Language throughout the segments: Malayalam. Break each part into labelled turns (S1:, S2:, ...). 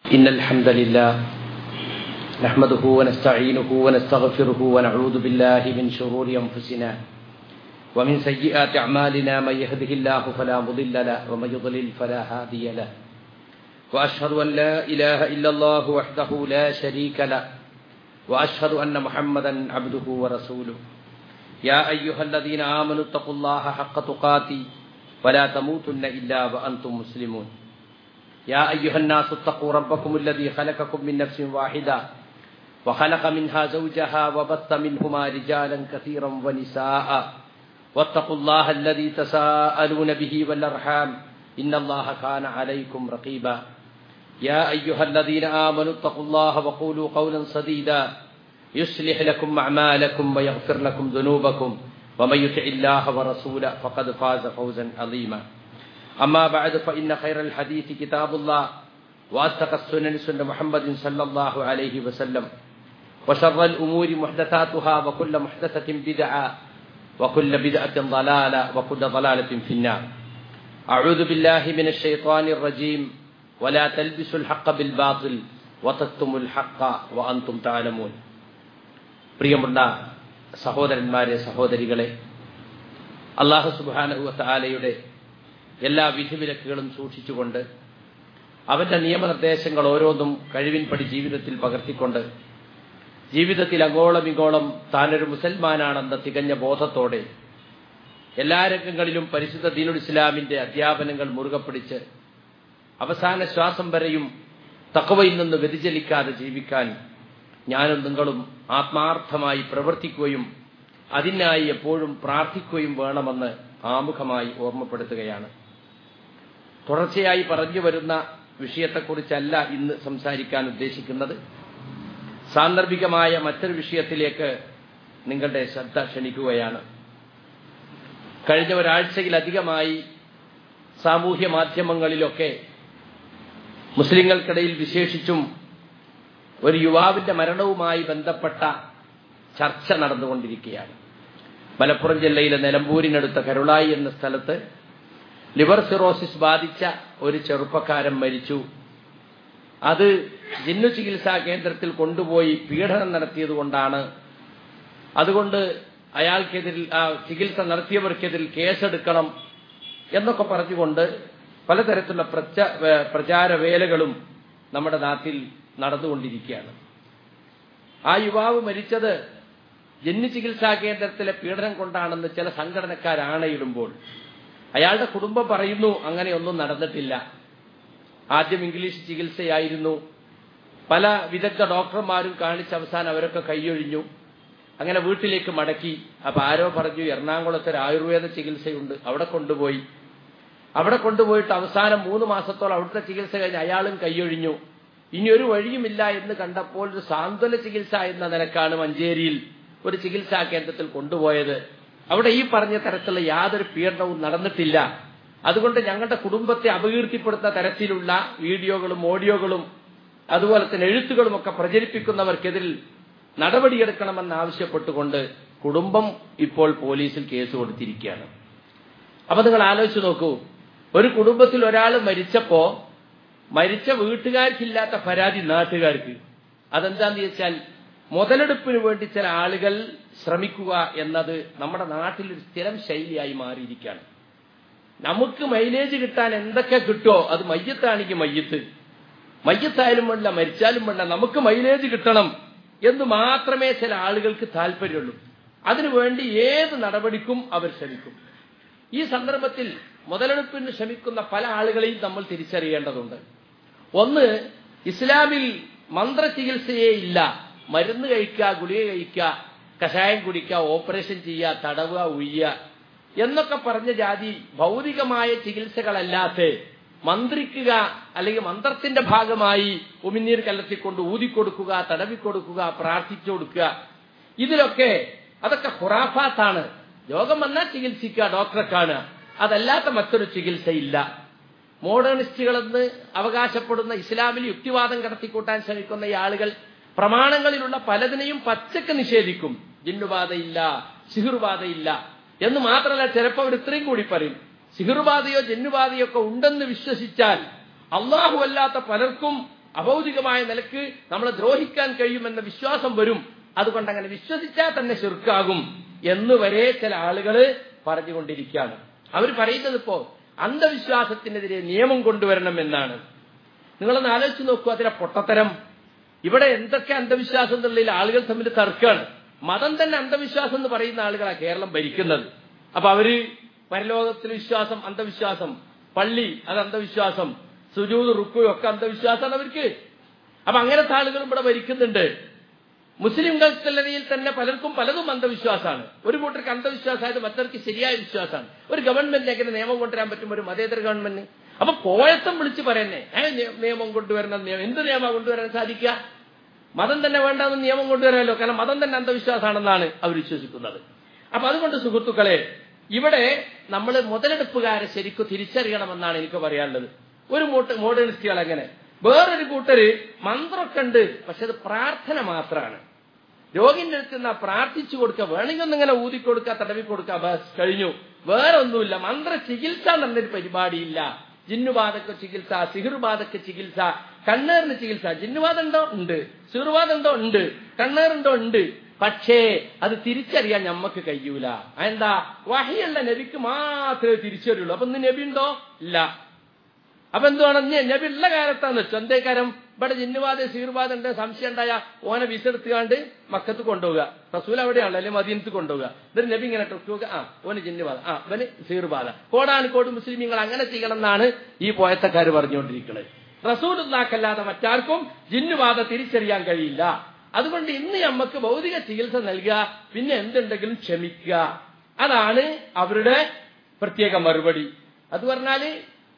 S1: إن الحمد لله نحمده ونستعينه ونستغفره ونعوذ بالله من شرور أنفسنا ومن سيئات أعمالنا من يهده الله فلا مضل له ومن يضلل فلا هادي له وأشهد أن لا إله إلا الله وحده لا شريك له وأشهد أن محمدا عبده ورسوله يا أيها الذين آمنوا اتقوا الله حق تقاتي ولا تموتن إلا وأنتم مسلمون يا أيها الناس اتقوا ربكم الذي خلقكم من نفس واحدة وخلق منها زوجها وبث منهما رجالا كثيرا ونساء واتقوا الله الذي تساءلون به والأرحام إن الله كان عليكم رقيبا يا أيها الذين آمنوا اتقوا الله وقولوا قولا سديدا يصلح لكم أعمالكم ويغفر لكم ذنوبكم ومن يطع الله ورسوله فقد فاز فوزا عظيما أما بعد فإن خير الحديث كتاب الله وأتقى السنن سنة محمد صلى الله عليه وسلم وشر الأمور محدثاتها وكل محدثة بدعة وكل بدعة ضلالة وكل ضلالة في النار أعوذ بالله من الشيطان الرجيم ولا تلبسوا الحق بالباطل وتكتموا الحق وأنتم تعلمون പ്രിയമുള്ള സഹോദരന്മാരെ സഹോദരികളെ അള്ളാഹു സുബാനുവത്താലയുടെ എല്ലാ വിധിവിലക്കുകളും സൂക്ഷിച്ചുകൊണ്ട് അവന്റെ നിയമനിർദ്ദേശങ്ങൾ ഓരോന്നും കഴിവിൻപടി ജീവിതത്തിൽ പകർത്തിക്കൊണ്ട് ജീവിതത്തിൽ അങ്ങോളം ഇങ്ങോളം താനൊരു മുസൽമാനാണെന്ന തികഞ്ഞ ബോധത്തോടെ എല്ലാ രംഗങ്ങളിലും പരിശുദ്ധ ദീനുൽ ഇസ്ലാമിന്റെ അധ്യാപനങ്ങൾ മുറുകെ പിടിച്ച് അവസാന ശ്വാസം വരെയും തക്കവയിൽ നിന്ന് വ്യതിചലിക്കാതെ ജീവിക്കാൻ ഞാനും നിങ്ങളും ആത്മാർത്ഥമായി പ്രവർത്തിക്കുകയും അതിനായി എപ്പോഴും പ്രാർത്ഥിക്കുകയും വേണമെന്ന് ആമുഖമായി ഓർമ്മപ്പെടുത്തുകയാണ് തുടർച്ചയായി പറഞ്ഞു വരുന്ന വിഷയത്തെക്കുറിച്ചല്ല ഇന്ന് സംസാരിക്കാൻ ഉദ്ദേശിക്കുന്നത് സാന്ദർഭികമായ മറ്റൊരു വിഷയത്തിലേക്ക് നിങ്ങളുടെ ശ്രദ്ധ ക്ഷണിക്കുകയാണ് കഴിഞ്ഞ ഒരാഴ്ചയിലധികമായി സാമൂഹ്യ മാധ്യമങ്ങളിലൊക്കെ മുസ്ലിങ്ങൾക്കിടയിൽ വിശേഷിച്ചും ഒരു യുവാവിന്റെ മരണവുമായി ബന്ധപ്പെട്ട ചർച്ച നടന്നുകൊണ്ടിരിക്കുകയാണ് മലപ്പുറം ജില്ലയിലെ നിലമ്പൂരിനടുത്ത കരുളായി എന്ന സ്ഥലത്ത് ലിവർ സിറോസിസ് ബാധിച്ച ഒരു ചെറുപ്പക്കാരൻ മരിച്ചു അത് ജിന്നു ചികിത്സാ കേന്ദ്രത്തിൽ കൊണ്ടുപോയി പീഡനം നടത്തിയതുകൊണ്ടാണ് അതുകൊണ്ട് അയാൾക്കെതിരിൽ ആ ചികിത്സ നടത്തിയവർക്കെതിരിൽ കേസെടുക്കണം എന്നൊക്കെ പറഞ്ഞുകൊണ്ട് പലതരത്തിലുള്ള പ്രചാരവേലകളും നമ്മുടെ നാട്ടിൽ നടന്നുകൊണ്ടിരിക്കുകയാണ് ആ യുവാവ് മരിച്ചത് ജന്യ ചികിത്സാ കേന്ദ്രത്തിലെ പീഡനം കൊണ്ടാണെന്ന് ചില സംഘടനക്കാരാണയിടുമ്പോൾ അയാളുടെ കുടുംബം പറയുന്നു അങ്ങനെയൊന്നും നടന്നിട്ടില്ല ആദ്യം ഇംഗ്ലീഷ് ചികിത്സയായിരുന്നു പല വിദഗ്ധ ഡോക്ടർമാരും കാണിച്ച അവസാനം അവരൊക്കെ കൈയൊഴിഞ്ഞു അങ്ങനെ വീട്ടിലേക്ക് മടക്കി അപ്പൊ ആരോ പറഞ്ഞു എറണാകുളത്ത് ഒരു ആയുർവേദ ചികിത്സയുണ്ട് അവിടെ കൊണ്ടുപോയി അവിടെ കൊണ്ടുപോയിട്ട് അവസാനം മൂന്ന് മാസത്തോളം അവിടുത്തെ ചികിത്സ കഴിഞ്ഞ് അയാളും കൈയൊഴിഞ്ഞു ഇനി ഒരു വഴിയുമില്ല എന്ന് കണ്ടപ്പോൾ ഒരു സാന്ത്വന ചികിത്സ എന്ന നിലക്കാണ് മഞ്ചേരിയിൽ ഒരു ചികിത്സാ കേന്ദ്രത്തിൽ കൊണ്ടുപോയത് അവിടെ ഈ പറഞ്ഞ തരത്തിലുള്ള യാതൊരു പീഡനവും നടന്നിട്ടില്ല അതുകൊണ്ട് ഞങ്ങളുടെ കുടുംബത്തെ അപകീർത്തിപ്പെടുത്ത തരത്തിലുള്ള വീഡിയോകളും ഓഡിയോകളും അതുപോലെ തന്നെ എഴുത്തുകളും ഒക്കെ പ്രചരിപ്പിക്കുന്നവർക്കെതിരിൽ നടപടിയെടുക്കണമെന്ന് ആവശ്യപ്പെട്ടുകൊണ്ട് കുടുംബം ഇപ്പോൾ പോലീസിൽ കേസ് കൊടുത്തിരിക്കുകയാണ് അപ്പൊ നിങ്ങൾ ആലോചിച്ച് നോക്കൂ ഒരു കുടുംബത്തിൽ ഒരാൾ മരിച്ചപ്പോ മരിച്ച വീട്ടുകാർക്കില്ലാത്ത പരാതി നാട്ടുകാർക്ക് അതെന്താന്ന് ചോദിച്ചാൽ മുതലെടുപ്പിന് വേണ്ടി ചില ആളുകൾ ശ്രമിക്കുക എന്നത് നമ്മുടെ നാട്ടിൽ ഒരു സ്ഥിരം ശൈലിയായി മാറിയിരിക്കുകയാണ് നമുക്ക് മൈലേജ് കിട്ടാൻ എന്തൊക്കെ കിട്ടുമോ അത് മയ്യത്താണെങ്കിൽ മയ്യത്ത് മയ്യത്തായാലും വേണ്ട മരിച്ചാലും വേണ്ട നമുക്ക് മൈലേജ് കിട്ടണം എന്ന് മാത്രമേ ചില ആളുകൾക്ക് താല്പര്യമുള്ളൂ അതിനുവേണ്ടി ഏത് നടപടിക്കും അവർ ശ്രമിക്കും ഈ സന്ദർഭത്തിൽ മുതലെടുപ്പിന് ശ്രമിക്കുന്ന പല ആളുകളെയും നമ്മൾ തിരിച്ചറിയേണ്ടതുണ്ട് ഒന്ന് ഇസ്ലാമിൽ മന്ത്രചികിത്സയേ ഇല്ല മരുന്ന് കഴിക്കുക ഗുളിക കഴിക്കുക കഷായം കുടിക്കുക ഓപ്പറേഷൻ ചെയ്യുക തടവുക ഉയ്യുക എന്നൊക്കെ പറഞ്ഞ ജാതി ഭൗതികമായ ചികിത്സകളല്ലാത്ത മന്ത്രിക്കുക അല്ലെങ്കിൽ മന്ത്രത്തിന്റെ ഭാഗമായി ഉമിനീർ കലർത്തിക്കൊണ്ട് ഊതിക്കൊടുക്കുക തടവിക്കൊടുക്കുക പ്രാർത്ഥിച്ചു കൊടുക്കുക ഇതിലൊക്കെ അതൊക്കെ ഹുറാഫാത്താണ് രോഗം വന്നാൽ ചികിത്സിക്കുക ഡോക്ടറെ കാണുക അതല്ലാത്ത മറ്റൊരു ചികിത്സയില്ല മോഡേണിസ്റ്റുകളെന്ന് അവകാശപ്പെടുന്ന ഇസ്ലാമിൽ യുക്തിവാദം കടത്തിക്കൂട്ടാൻ ശ്രമിക്കുന്ന ഈ ആളുകൾ പ്രമാണങ്ങളിലുള്ള പലതിനെയും പച്ചക്ക് നിഷേധിക്കും ജിന്നുബാധയില്ല സിഹിർബാധയില്ല എന്ന് മാത്രമല്ല ചിലപ്പോൾ അവർ ഇത്രയും കൂടി പറയും സിഹിർബാധയോ ജന്നുബാധയോ ഒക്കെ ഉണ്ടെന്ന് വിശ്വസിച്ചാൽ അള്ളാഹു അല്ലാത്ത പലർക്കും അഭൗതികമായ നിലക്ക് നമ്മളെ ദ്രോഹിക്കാൻ കഴിയുമെന്ന വിശ്വാസം വരും അതുകൊണ്ട് അങ്ങനെ വിശ്വസിച്ചാൽ തന്നെ ശിർക്കാകും എന്ന് വരെ ചില ആളുകൾ പറഞ്ഞുകൊണ്ടിരിക്കുകയാണ് അവർ പറയുന്നത് ഇപ്പോ അന്ധവിശ്വാസത്തിനെതിരെ നിയമം കൊണ്ടുവരണം എന്നാണ് നിങ്ങളൊന്ന് ആലോചിച്ച് നോക്കൂ അതിലെ പൊട്ടത്തരം ഇവിടെ എന്തൊക്കെ അന്ധവിശ്വാസം എന്നുള്ളതിൽ ആളുകൾ തമ്മിൽ തർക്കമാണ് മതം തന്നെ അന്ധവിശ്വാസം എന്ന് പറയുന്ന ആളുകളാണ് കേരളം ഭരിക്കുന്നത് അപ്പൊ അവര് പരലോകത്തിൽ വിശ്വാസം അന്ധവിശ്വാസം പള്ളി അത് അന്ധവിശ്വാസം സുജൂത് റുക്കു ഒക്കെ അന്ധവിശ്വാസമാണ് അവർക്ക് അപ്പൊ അങ്ങനത്തെ ആളുകളും ഇവിടെ ഭരിക്കുന്നുണ്ട് മുസ്ലിംകൾക്കുള്ളതിൽ തന്നെ പലർക്കും പലതും അന്ധവിശ്വാസമാണ് ഒരു കൂട്ടർക്ക് അന്ധവിശ്വാസമായത് മറ്റവർക്ക് ശരിയായ വിശ്വാസമാണ് ഒരു ഗവൺമെന്റിന് എങ്ങനെ നിയമം കൊണ്ടുവരാൻ പറ്റും ഒരു മതേതര ഗവൺമെന്റിന് അപ്പൊ പോയത്തം വിളിച്ച് പറയുന്നേ ഏ നിയമം കൊണ്ടുവരണം നിയമം എന്ത് നിയമം കൊണ്ടുവരാൻ സാധിക്കുക മതം തന്നെ വേണ്ടെന്ന് നിയമം കൊണ്ടുവരാമല്ലോ കാരണം മതം തന്നെ അന്ധവിശ്വാസമാണെന്നാണ് അവർ വിശ്വസിക്കുന്നത് അപ്പൊ അതുകൊണ്ട് സുഹൃത്തുക്കളെ ഇവിടെ നമ്മൾ മുതലെടുപ്പുകാരെ ശരിക്കും തിരിച്ചറിയണമെന്നാണ് എനിക്ക് പറയാനുള്ളത് ഒരു മോഡേണിസ്റ്റുകൾ അങ്ങനെ വേറൊരു കൂട്ടര് മന്ത്രമൊക്കെ ഉണ്ട് പക്ഷെ അത് പ്രാർത്ഥന മാത്രമാണ് രോഗിന്റെ അടുത്ത് നിന്നാ പ്രാർത്ഥിച്ചു കൊടുക്കുക വേണമെങ്കിൽ ഒന്നിങ്ങനെ ഊതിക്കൊടുക്കുക തടവി കൊടുക്കുക ബസ് കഴിഞ്ഞു വേറെ ഒന്നുമില്ല മന്ത്ര ചികിത്സ എന്നൊരു പരിപാടിയില്ല ജിന്നുബാധക്ക് ചികിത്സ സിഹിർബാധക്ക് ചികിത്സ കണ്ണേറിന് ചികിത്സ ജിന്നുബാധ ഉണ്ടോ ഉണ്ട് സിഹിർബാധ ഉണ്ടോ ഉണ്ട് കണ്ണേറുണ്ടോ ഉണ്ട് പക്ഷേ അത് തിരിച്ചറിയാൻ ഞമ്മക്ക് കഴിയൂല എന്താ വഹിയുള്ള നബിക്ക് മാത്രമേ തിരിച്ചറിയുള്ളൂ അപ്പൊ ഇന്ന് നബി ഉണ്ടോ ഇല്ല അപ്പൊ എന്തുവാണ് നബി ഉള്ള കാലത്താന്ന് വെച്ചു എന്തേ കാരം ഇവിടെ ജിന്നുവാദ സീർവാദ ഉണ്ട് സംശയം ഉണ്ടായ ഓനെ വിസ എടുത്തുകാണ്ട് മക്കത്ത് കൊണ്ടുപോവുക റസൂൽ അവിടെയാണല്ലോ അല്ലെങ്കിൽ മദീനത്ത് കൊണ്ടുപോവുക എന്നിട്ട് നബി ഇങ്ങനെ ടൊക്കുക ആ ഓന് ജിന്നുവാദ ആ അവന് സീർവാദ കോടാനുകോട് മുസ്ലിമീങ്ങൾ അങ്ങനെ ചെയ്യണം എന്നാണ് ഈ പോയത്തക്കാർ പറഞ്ഞുകൊണ്ടിരിക്കുന്നത് റസൂൽ ഉണ്ടാക്കല്ലാതെ മറ്റാർക്കും ജിന്നുവാദ തിരിച്ചറിയാൻ കഴിയില്ല അതുകൊണ്ട് ഇന്ന് നമുക്ക് ഭൗതിക ചികിത്സ നൽകുക പിന്നെ എന്തുണ്ടെങ്കിലും ക്ഷമിക്കുക അതാണ് അവരുടെ പ്രത്യേക മറുപടി അത് പറഞ്ഞാല്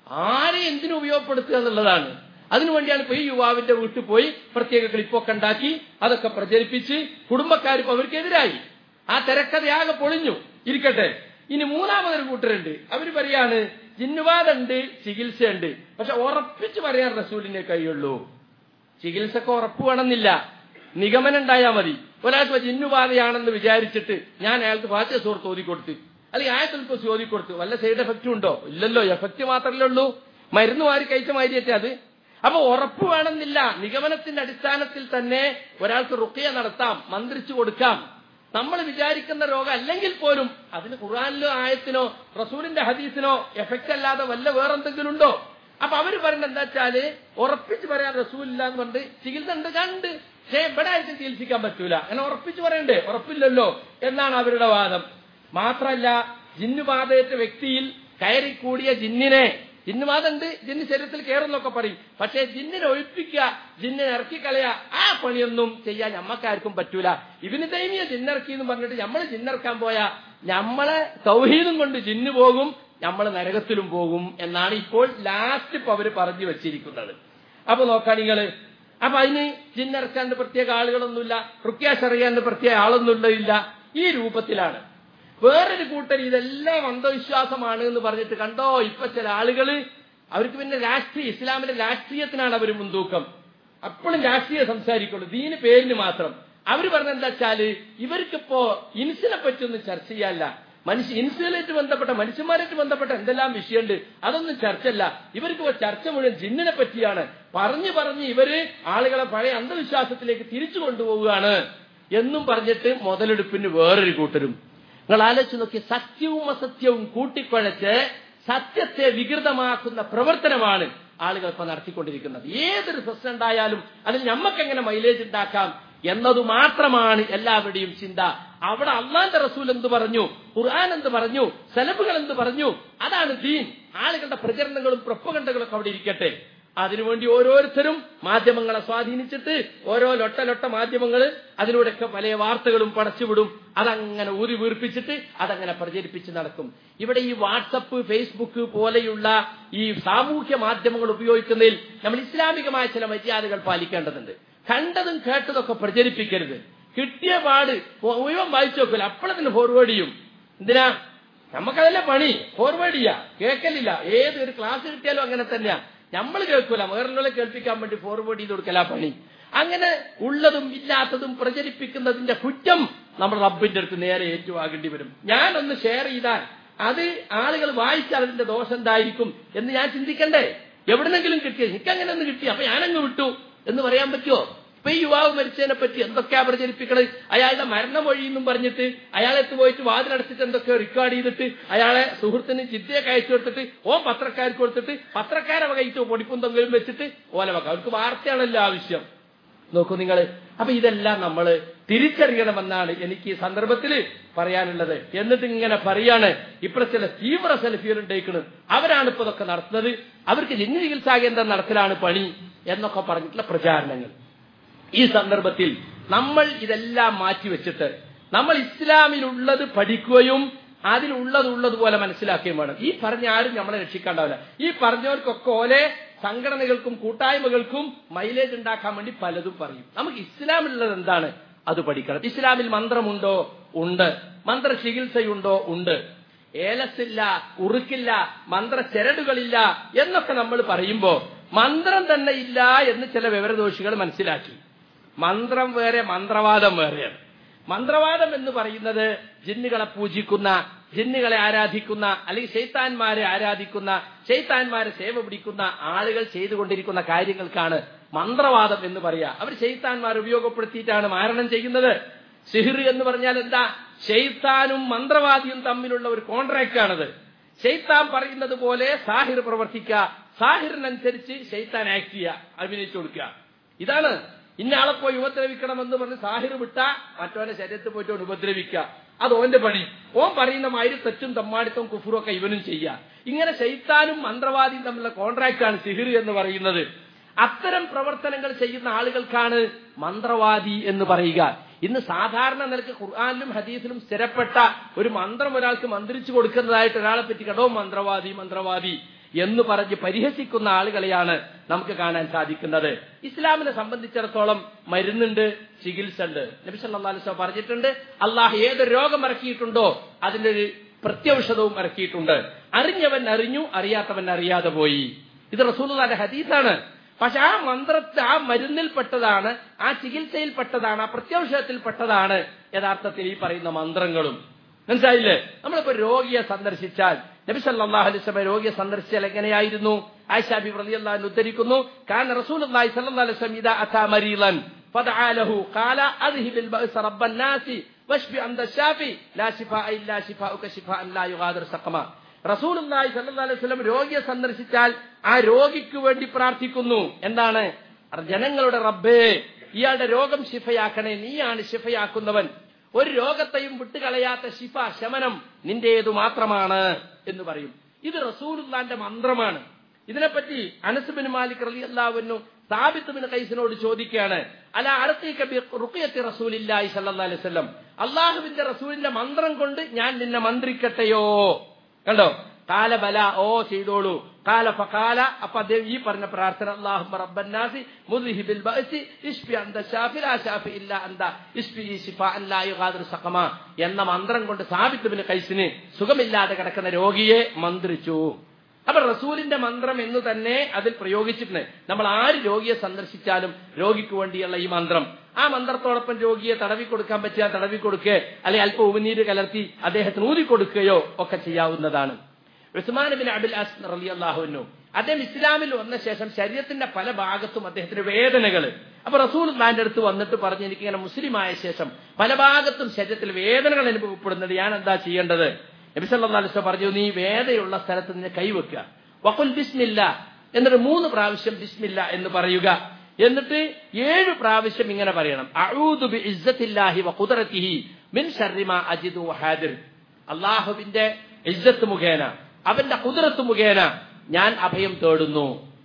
S1: ആരെ എന്തിനു ഉപയോഗപ്പെടുത്തുക എന്നുള്ളതാണ് അതിനുവേണ്ടിയാണ് ഇപ്പൊ ഈ യുവാവിന്റെ വീട്ടിൽ പോയി പ്രത്യേക ക്ലിപ്പൊക്കെ ഉണ്ടാക്കി അതൊക്കെ പ്രചരിപ്പിച്ച് കുടുംബക്കാരിപ്പോ അവർക്കെതിരായി ആ തിരക്കഥയാകെ പൊളിഞ്ഞു ഇരിക്കട്ടെ ഇനി മൂന്നാമതൊരു കൂട്ടരുണ്ട് അവര് പറയാണ് ജിന്നുവാദുണ്ട് ചികിത്സയുണ്ട് പക്ഷെ ഉറപ്പിച്ച് പറയാൻ റസൂലിനെ കഴിയുള്ളൂ ചികിത്സക്ക് ഉറപ്പ് വേണമെന്നില്ല നിഗമനം ഉണ്ടായാൽ മതി ഒരാൾക്ക് ജിന്നുബാധയാണെന്ന് വിചാരിച്ചിട്ട് ഞാൻ അയാൾക്ക് ഫാത്തിയ സുഹൃത്ത് ഓതിക്കൊടുത്ത് അല്ലെങ്കിൽ ആയത്തിൽ കുറിച്ച് ഓതിക്കൊടുത്തു വല്ല സൈഡ് എഫക്റ്റും ഉണ്ടോ ഇല്ലല്ലോ എഫക്റ്റ് മാത്രമല്ലേ ഉള്ളൂ മരുന്ന് മാറി കഴിച്ച മാതിരിയറ്റേ അത് അപ്പൊ ഉറപ്പ് വേണമെന്നില്ല നിഗമനത്തിന്റെ അടിസ്ഥാനത്തിൽ തന്നെ ഒരാൾക്ക് റുക്കിയ നടത്താം മന്ത്രിച്ചു കൊടുക്കാം നമ്മൾ വിചാരിക്കുന്ന രോഗം അല്ലെങ്കിൽ പോലും അതിന് ഖുറാനിലോ ആയത്തിനോ റസൂലിന്റെ ഹദീസിനോ എഫക്റ്റ് അല്ലാതെ വല്ല വേറെന്തെങ്കിലും ഉണ്ടോ അപ്പൊ അവര് പറയുന്നത് എന്താ വെച്ചാല് ഉറപ്പിച്ച് പറയാൻ റസൂലില്ല എന്ന് പറഞ്ഞിട്ട് ചികിത്സ ഉണ്ട് കണ്ട് പക്ഷേ ഇവിടെ ആയിട്ട് ചികിത്സിക്കാൻ പറ്റൂല അങ്ങനെ ഉറപ്പിച്ച് പറയണ്ടേ ഉറപ്പില്ലല്ലോ എന്നാണ് അവരുടെ വാദം മാത്രല്ല ജിന്നുബാധയേറ്റ വ്യക്തിയിൽ കയറിക്കൂടിയ ജിന്നിനെ ജിന്നുബാധുണ്ട് ജിന്ന് ശരീരത്തിൽ കയറുന്നൊക്കെ പറയും പക്ഷേ ജിന്നിനെ ഒഴിപ്പിക്കുക ജിന്നിനെ ഇറക്കിക്കളയുക ആ പണിയൊന്നും ചെയ്യാൻ ഞമ്മക്കാർക്കും പറ്റൂല ഇവന് തൈമിയ ജിന്നിറക്കി എന്ന് പറഞ്ഞിട്ട് നമ്മൾ ജിന്നിറക്കാൻ പോയാ നമ്മളെ സൗഹീദം കൊണ്ട് ജിന്ന് പോകും നമ്മൾ നരകത്തിലും പോകും എന്നാണ് ഇപ്പോൾ ലാസ്റ്റ് ഇപ്പൊ അവര് പറഞ്ഞു വെച്ചിരിക്കുന്നത് അപ്പൊ നോക്കാം നിങ്ങള് അപ്പൊ അതിന് ജിന്നിറക്കാണ്ട് പ്രത്യേക ആളുകളൊന്നുമില്ല റുക്യാഷ് അറിയാണ്ട് പ്രത്യേക ആളൊന്നുമില്ല ഈ രൂപത്തിലാണ് വേറൊരു കൂട്ടർ ഇതെല്ലാം അന്ധവിശ്വാസമാണ് എന്ന് പറഞ്ഞിട്ട് കണ്ടോ ഇപ്പൊ ചില ആളുകള് അവർക്ക് പിന്നെ രാഷ്ട്രീയ ഇസ്ലാമിന്റെ രാഷ്ട്രീയത്തിനാണ് അവർ മുൻതൂക്കം അപ്പോഴും രാഷ്ട്രീയം സംസാരിക്കുള്ളൂ ദീന് പേരിന് മാത്രം അവര് പറഞ്ഞ എന്താ വെച്ചാല് ഇവർക്കിപ്പോ ഇൻസിനെ പറ്റിയൊന്നും ചർച്ച ചെയ്യാല്ല മനുഷ്യ ഇൻസുലായിട്ട് ബന്ധപ്പെട്ട മനുഷ്യന്മാരായിട്ട് ബന്ധപ്പെട്ട എന്തെല്ലാം വിഷയമുണ്ട് അതൊന്നും ചർച്ചല്ല ഇവർക്ക് ഇപ്പൊ ചർച്ച മുഴുവൻ ജിന്നിനെ പറ്റിയാണ് പറഞ്ഞു പറഞ്ഞ് ഇവര് ആളുകളെ പഴയ അന്ധവിശ്വാസത്തിലേക്ക് തിരിച്ചു കൊണ്ടുപോവുകയാണ് എന്നും പറഞ്ഞിട്ട് മുതലെടുപ്പിന് വേറൊരു കൂട്ടരും നിങ്ങൾ ആലോചിച്ച് നോക്കി സത്യവും അസത്യവും കൂട്ടിക്കുഴച്ച് സത്യത്തെ വികൃതമാക്കുന്ന പ്രവർത്തനമാണ് ആളുകൾ ഇപ്പൊ നടത്തിക്കൊണ്ടിരിക്കുന്നത് ഏതൊരു പ്രശ്നം ഉണ്ടായാലും അതിൽ ഞമ്മക്കെങ്ങനെ മൈലേജ് ഉണ്ടാക്കാം എന്നതു മാത്രമാണ് എല്ലാവരുടെയും ചിന്ത അവിടെ അള്ളാന്റെ റസൂൽ എന്ത് പറഞ്ഞു ഖുർആൻ എന്ത് പറഞ്ഞു സെലബുകൾ എന്ത് പറഞ്ഞു അതാണ് ദീൻ ആളുകളുടെ പ്രചരണങ്ങളും പ്രൊപ്പകണ്ടകളും അവിടെ ഇരിക്കട്ടെ അതിനുവേണ്ടി ഓരോരുത്തരും മാധ്യമങ്ങളെ സ്വാധീനിച്ചിട്ട് ഓരോ ലൊട്ട ലൊട്ട മാധ്യമങ്ങൾ അതിലൂടെയൊക്കെ പല വാർത്തകളും പടച്ചുവിടും അതങ്ങനെ ഊതി വീർപ്പിച്ചിട്ട് അതങ്ങനെ പ്രചരിപ്പിച്ച് നടക്കും ഇവിടെ ഈ വാട്സപ്പ് ഫേസ്ബുക്ക് പോലെയുള്ള ഈ സാമൂഹ്യ മാധ്യമങ്ങൾ ഉപയോഗിക്കുന്നതിൽ നമ്മൾ ഇസ്ലാമികമായ ചില മര്യാദകൾ പാലിക്കേണ്ടതുണ്ട് കണ്ടതും കേട്ടതൊക്കെ പ്രചരിപ്പിക്കരുത് കിട്ടിയ പാട് മുഴുവൻ വായിച്ചു നോക്കില്ല അപ്പോഴത്തിന് ഫോർവേഡ് ചെയ്യും എന്തിനാ നമുക്കതല്ലേ പണി ഫോർവേഡ് ചെയ്യാ കേൾക്കലില്ല ഏതൊരു ക്ലാസ് കിട്ടിയാലും അങ്ങനെ തന്നെയാ നമ്മൾ കേൾക്കൂല വേറെ കേൾപ്പിക്കാൻ വേണ്ടി ഫോർവേഡ് ചെയ്ത് കൊടുക്കല പണി അങ്ങനെ ഉള്ളതും ഇല്ലാത്തതും പ്രചരിപ്പിക്കുന്നതിന്റെ കുറ്റം നമ്മൾ റബ്ബിന്റെ അടുത്ത് നേരെ ഏറ്റുവാകേണ്ടി വരും ഞാനൊന്ന് ഷെയർ ചെയ്താൽ അത് ആളുകൾ വായിച്ചാൽ അതിന്റെ ദോഷം എന്തായിരിക്കും എന്ന് ഞാൻ ചിന്തിക്കണ്ടേ എവിടെന്നെങ്കിലും കിട്ടിയത് എനിക്ക് അങ്ങനെ ഒന്ന് കിട്ടി അപ്പൊ ഞാനങ്ങ് വിട്ടു എന്ന് പറയാൻ പറ്റുമോ ഇപ്പൊ ഈ യുവാവ് മരിച്ചതിനെ പറ്റി എന്തൊക്കെയാ പ്രചരിപ്പിക്കണത് അയാളുടെ മരണമൊഴി എന്നും പറഞ്ഞിട്ട് അയാളെത്ത് പോയിട്ട് വാതിലടച്ചിട്ട് എന്തൊക്കെയോ റെക്കോർഡ് ചെയ്തിട്ട് അയാളെ സുഹൃത്തിന് ചിന്തയൊക്കെ അയച്ചു കൊടുത്തിട്ട് ഓ പത്രക്കാർക്ക് കൊടുത്തിട്ട് പത്രക്കാരെ വകയിട്ട് പൊടിപ്പും തൊങ്കിലും വെച്ചിട്ട് ഓല വക അവർക്ക് വാർത്തയാണല്ലോ ആവശ്യം നോക്കൂ നിങ്ങൾ അപ്പൊ ഇതെല്ലാം നമ്മൾ തിരിച്ചറിയണമെന്നാണ് എനിക്ക് ഈ സന്ദർഭത്തിൽ പറയാനുള്ളത് എന്നിട്ട് ഇങ്ങനെ പറയാണ് ഇപ്പൊ ചില തീവ്ര സെൽഫിയർ ഉണ്ടായിക്കുന്നത് അവരാണ് ഇപ്പൊ ഇതൊക്കെ നടത്തുന്നത് അവർക്ക് ജന്യ ചികിത്സാ കേന്ദ്രം നടത്തലാണ് പണി എന്നൊക്കെ പറഞ്ഞിട്ടുള്ള പ്രചാരണങ്ങൾ ഈ സന്ദർഭത്തിൽ നമ്മൾ ഇതെല്ലാം മാറ്റിവെച്ചിട്ട് നമ്മൾ ഇസ്ലാമിലുള്ളത് പഠിക്കുകയും അതിലുള്ളത് ഉള്ളതുപോലെ മനസ്സിലാക്കുകയും വേണം ഈ പറഞ്ഞ ആരും നമ്മളെ രക്ഷിക്കാണ്ടാവില്ല ഈ പറഞ്ഞവർക്കൊക്കെ ഓലെ സംഘടനകൾക്കും കൂട്ടായ്മകൾക്കും മൈലേജ് ഉണ്ടാക്കാൻ വേണ്ടി പലതും പറയും നമുക്ക് ഇസ്ലാമിലുള്ളത് എന്താണ് അത് പഠിക്കണം ഇസ്ലാമിൽ മന്ത്രമുണ്ടോ ഉണ്ട് മന്ത്ര ചികിത്സയുണ്ടോ ഉണ്ട് ഏലസില്ല ഉറുക്കില്ല മന്ത്ര ചരടുകളില്ല എന്നൊക്കെ നമ്മൾ പറയുമ്പോ മന്ത്രം തന്നെ ഇല്ല എന്ന് ചില വിവരദോഷികൾ മനസ്സിലാക്കി മന്ത്രം വേറെ മന്ത്രവാദം വേറെയാണ് മന്ത്രവാദം എന്ന് പറയുന്നത് ജിന്നുകളെ പൂജിക്കുന്ന ജിന്നുകളെ ആരാധിക്കുന്ന അല്ലെങ്കിൽ ശൈത്താന്മാരെ ആരാധിക്കുന്ന ശൈത്താന്മാരെ സേവ പിടിക്കുന്ന ആളുകൾ ചെയ്തുകൊണ്ടിരിക്കുന്ന കാര്യങ്ങൾക്കാണ് മന്ത്രവാദം എന്ന് പറയാ അവർ ശൈത്താന്മാർ ഉപയോഗപ്പെടുത്തിയിട്ടാണ് മാരണം ചെയ്യുന്നത് സിഹിർ എന്ന് പറഞ്ഞാൽ എന്താ ഷെയ്ത്താനും മന്ത്രവാദിയും തമ്മിലുള്ള ഒരു കോൺട്രാക്ട് ആണത് ഷെയ്ത്താൻ പറയുന്നത് പോലെ സാഹിർ പ്രവർത്തിക്കുക സാഹിറിനനുസരിച്ച് ഷെയ്ത്താൻ ആക്ട് ചെയ്യുക അഭിനയിച്ചു കൊടുക്കുക ഇതാണ് ഇന്ന ആളെ പോയി ഉപദ്രവിക്കണമെന്ന് പറഞ്ഞ് സാഹിർ വിട്ട മറ്റവന്റെ ശരീരത്തിൽ പോയിട്ട് അവൻ ഉപദ്രവിക്കുക അത് ഓന്റെ പണി ഓൻ പറയുന്ന മാതിരി തെറ്റും തമ്മാടിത്തവും കുഫുറും ഒക്കെ ഇവനും ചെയ്യുക ഇങ്ങനെ ശൈത്താനും മന്ത്രവാദിയും തമ്മിലുള്ള കോൺട്രാക്ട് ആണ് സിഹിർ എന്ന് പറയുന്നത് അത്തരം പ്രവർത്തനങ്ങൾ ചെയ്യുന്ന ആളുകൾക്കാണ് മന്ത്രവാദി എന്ന് പറയുക ഇന്ന് സാധാരണ നിലക്ക് ഖുർആാനിലും ഹദീസിലും സ്ഥിരപ്പെട്ട ഒരു മന്ത്രം ഒരാൾക്ക് മന്ത്രിച്ചു കൊടുക്കുന്നതായിട്ട് ഒരാളെ പറ്റി കേട്ടോ മന്ത്രവാദി മന്ത്രവാദി എന്ന് പറഞ്ഞ് പരിഹസിക്കുന്ന ആളുകളെയാണ് നമുക്ക് കാണാൻ സാധിക്കുന്നത് ഇസ്ലാമിനെ സംബന്ധിച്ചിടത്തോളം മരുന്നുണ്ട് ചികിത്സ ഉണ്ട് നബി സല്ലല്ലാഹു അലൈഹി വസല്ലം പറഞ്ഞിട്ടുണ്ട് അള്ളാഹ് ഏത് രോഗം ഇറക്കിയിട്ടുണ്ടോ അതിന്റെ ഒരു പ്രത്യൗഷധവും ഇറക്കിയിട്ടുണ്ട് അറിഞ്ഞവൻ അറിഞ്ഞു അറിയാത്തവൻ അറിയാതെ പോയി ഇത് റസൂലുള്ളാന്റെ ഹദീസാണ് പക്ഷെ ആ മന്ത്രത്തെ ആ മരുന്നിൽപ്പെട്ടതാണ് ആ ചികിത്സയിൽപ്പെട്ടതാണ് ആ പ്രത്യൗഷധത്തിൽപ്പെട്ടതാണ് യഥാർത്ഥത്തിൽ ഈ പറയുന്ന മന്ത്രങ്ങളും മനസ്സിലായില്ലേ നമ്മളിപ്പോ രോഗിയെ സന്ദർശിച്ചാൽ നബി സല്ലല്ലാഹു അലൈഹി വസല്ലം രോഗിയെ സന്ദർശിച്ചാൽ എങ്ങനെയായിരുന്നു ആയിഷ ബി റളിയല്ലാഹു അൻഹ ഉദ്ധരിക്കുന്നു കാന റസൂലുള്ളാഹി സ്വല്ലല്ലാഹു അലൈഹി വസല്ലം ഇദാ അതാ മരീളൻ ഫദആ ലഹു ഖാല അദ്ഹിബിൽ ബഅസ റബ്ബൻ നാസി വഷ്ഫി അന്ത ഷാഫി ലാ ശിഫാ ഇല്ലാ ശിഫാഉക ശിഫാഅൻ ലാ യുഗാദിർ സഖമ റസൂലുള്ളാഹി സ്വല്ലല്ലാഹു അലൈഹി വസല്ലം രോഗിയെ സന്ദർശിച്ചാൽ ആ രോഗിക്ക് വേണ്ടി പ്രാർത്ഥിക്കുന്നു എന്താണ് ജനങ്ങളുടെ റബ്ബേ ഇയാളുടെ രോഗം ശിഫയാക്കണേ നീയാണ് ശിഫയാക്കുന്നവൻ ഒരു രോഗത്തെയും വിട്ടുകളയാത്ത ശിഫ ശമനം നിന്റേതു മാത്രമാണ് എന്ന് പറയും ഇത് റസൂലുള്ളാന്റെ മന്ത്രമാണ് ഇതിനെപ്പറ്റി അനസുബിൻ മാലിക് റലി അള്ളാഹുവിനു സാബിത്ത് ബിൻ കൈസിനോട് ചോദിക്കുകയാണ് അല അറത്തേക്ക് റസൂലില്ലായി സല്ലാ അലൈഹി സ്വലം അള്ളാഹുവിന്റെ റസൂലിന്റെ മന്ത്രം കൊണ്ട് ഞാൻ നിന്നെ മന്ത്രിക്കട്ടെയോ കണ്ടോ കാല ബല ഓ ചെയ്തോളൂ കാല ഫകാല അപ്പൊ അദ്ദേഹം ഈ പറഞ്ഞ പ്രാർത്ഥന അള്ളാഹുമ്മ റബ്ബന്നാസി മുദ്ഹിബിൽ ബഅസി ഇഷ്ഫി അന്ത ഷാഫി ലാ ഷാഫി ഇല്ല അന്ത ഇഷ്ഫി ശിഫാഅൻ ലാ യുഗാദിറു സഖമ എന്ന മന്ത്രം കൊണ്ട് സാബിത്ത് ബിൻ കൈസിന് സുഖമില്ലാതെ കിടക്കുന്ന രോഗിയെ മന്ത്രിച്ചു അപ്പൊ റസൂലിന്റെ മന്ത്രം എന്ന് തന്നെ അതിൽ പ്രയോഗിച്ചിട്ടുണ്ട് നമ്മൾ ആര് രോഗിയെ സന്ദർശിച്ചാലും രോഗിക്ക് വേണ്ടിയുള്ള ഈ മന്ത്രം ആ മന്ത്രത്തോടൊപ്പം രോഗിയെ തടവി കൊടുക്കാൻ പറ്റിയാൽ തടവി കൊടുക്കുക അല്ലെങ്കിൽ അല്പം ഉമിനീര് കലർത്തി അദ്ദേഹത്തിന് ഊതി കൊടുക്കുകയോ ഒക്കെ ചെയ്യാവുന്നതാണ് ഉസ്മാൻ ബിൻ അബുൽ അസ് റലിയല്ലാഹുവിനു അദ്ദേഹം ഇസ്ലാമിൽ വന്ന ശേഷം ശരീരത്തിന്റെ പല ഭാഗത്തും അദ്ദേഹത്തിന് വേദനകൾ അപ്പൊ റസൂൽ ഖാന്റെ അടുത്ത് വന്നിട്ട് പറഞ്ഞു എനിക്ക് ഇങ്ങനെ മുസ്ലിം ആയ ശേഷം പല ഭാഗത്തും ശരീരത്തിൽ വേദനകൾ അനുഭവപ്പെടുന്നത് ഞാൻ എന്താ ചെയ്യേണ്ടത് നബി സല്ലല്ലാഹു അലൈഹി വസല്ലം പറഞ്ഞു നീ വേദയുള്ള സ്ഥലത്ത് നിന്ന് കൈവെക്കുക വഖുൽ ബിസ്മില്ല എന്നിട്ട് മൂന്ന് പ്രാവശ്യം ബിസ്മില്ല എന്ന് പറയുക എന്നിട്ട് ഏഴ് പ്രാവശ്യം ഇങ്ങനെ പറയണം അഊദു ബി ഇസ്സത്തില്ലാഹി വ ഖുദ്റതിഹി മിൻ ശർരി മാ അജിദു വഹാദിർ അല്ലാഹുവിന്റെ ഇസ്സത്ത് മുഖേന അവന്റെ കുതിരത്ത് മുഖേന ഞാൻ അഭയം തേടുന്നു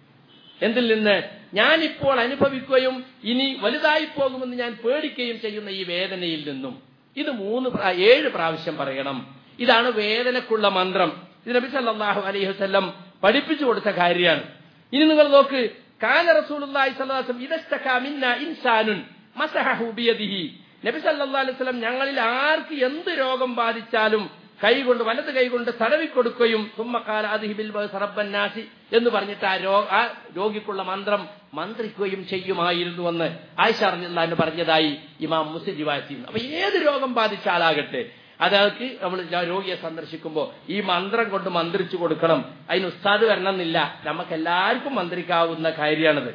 S1: എന്തിൽ നിന്ന് ഞാൻ ഇപ്പോൾ അനുഭവിക്കുകയും ഇനി വലുതായി പോകുമെന്ന് ഞാൻ പേടിക്കുകയും ചെയ്യുന്ന ഈ വേദനയിൽ നിന്നും ഇത് മൂന്ന് ഏഴ് പ്രാവശ്യം പറയണം ഇതാണ് വേദനക്കുള്ള മന്ത്രം ഇത് നബി സല്ലല്ലാഹു അലൈഹി വസല്ലം പഠിപ്പിച്ചു കൊടുത്ത കാര്യമാണ് ഇനി നിങ്ങൾ നോക്ക് കാന റസൂലുള്ളാഹി സ്വല്ലല്ലാഹു അലൈഹി വസല്ലം ഇദസ്തക മിന്ന ഇൻസാനുൻ മസഹഹു ബിയദിഹി നബി സല്ലല്ലാഹു അലൈഹി വസല്ലം ഞങ്ങളിൽ ആർക്ക് എന്ത് രോഗം ബാധിച്ചാലും കൈകൊണ്ട് വലത് കൈകൊണ്ട് തടവിക്കൊടുക്കുകയും തുമ്മക്കാല അതിഹിബിൽ സർബന്നാസി എന്ന് പറഞ്ഞിട്ട് ആ രോ ആ രോഗിക്കുള്ള മന്ത്രം മന്ത്രിക്കുകയും ചെയ്യുമായിരുന്നുവെന്ന് ആയിഷ അറിഞ്ഞു പറഞ്ഞതായി ഇമാം മുസ്ലിം ചെയ്യുന്നു അപ്പൊ ഏത് രോഗം ബാധിച്ച ആളാകട്ടെ അതാൾക്ക് നമ്മൾ രോഗിയെ സന്ദർശിക്കുമ്പോൾ ഈ മന്ത്രം കൊണ്ട് മന്ത്രിച്ചു കൊടുക്കണം അതിന് ഉസ്താദ് വരണമെന്നില്ല നമുക്ക് എല്ലാവർക്കും മന്ത്രിക്കാവുന്ന കാര്യമാണത്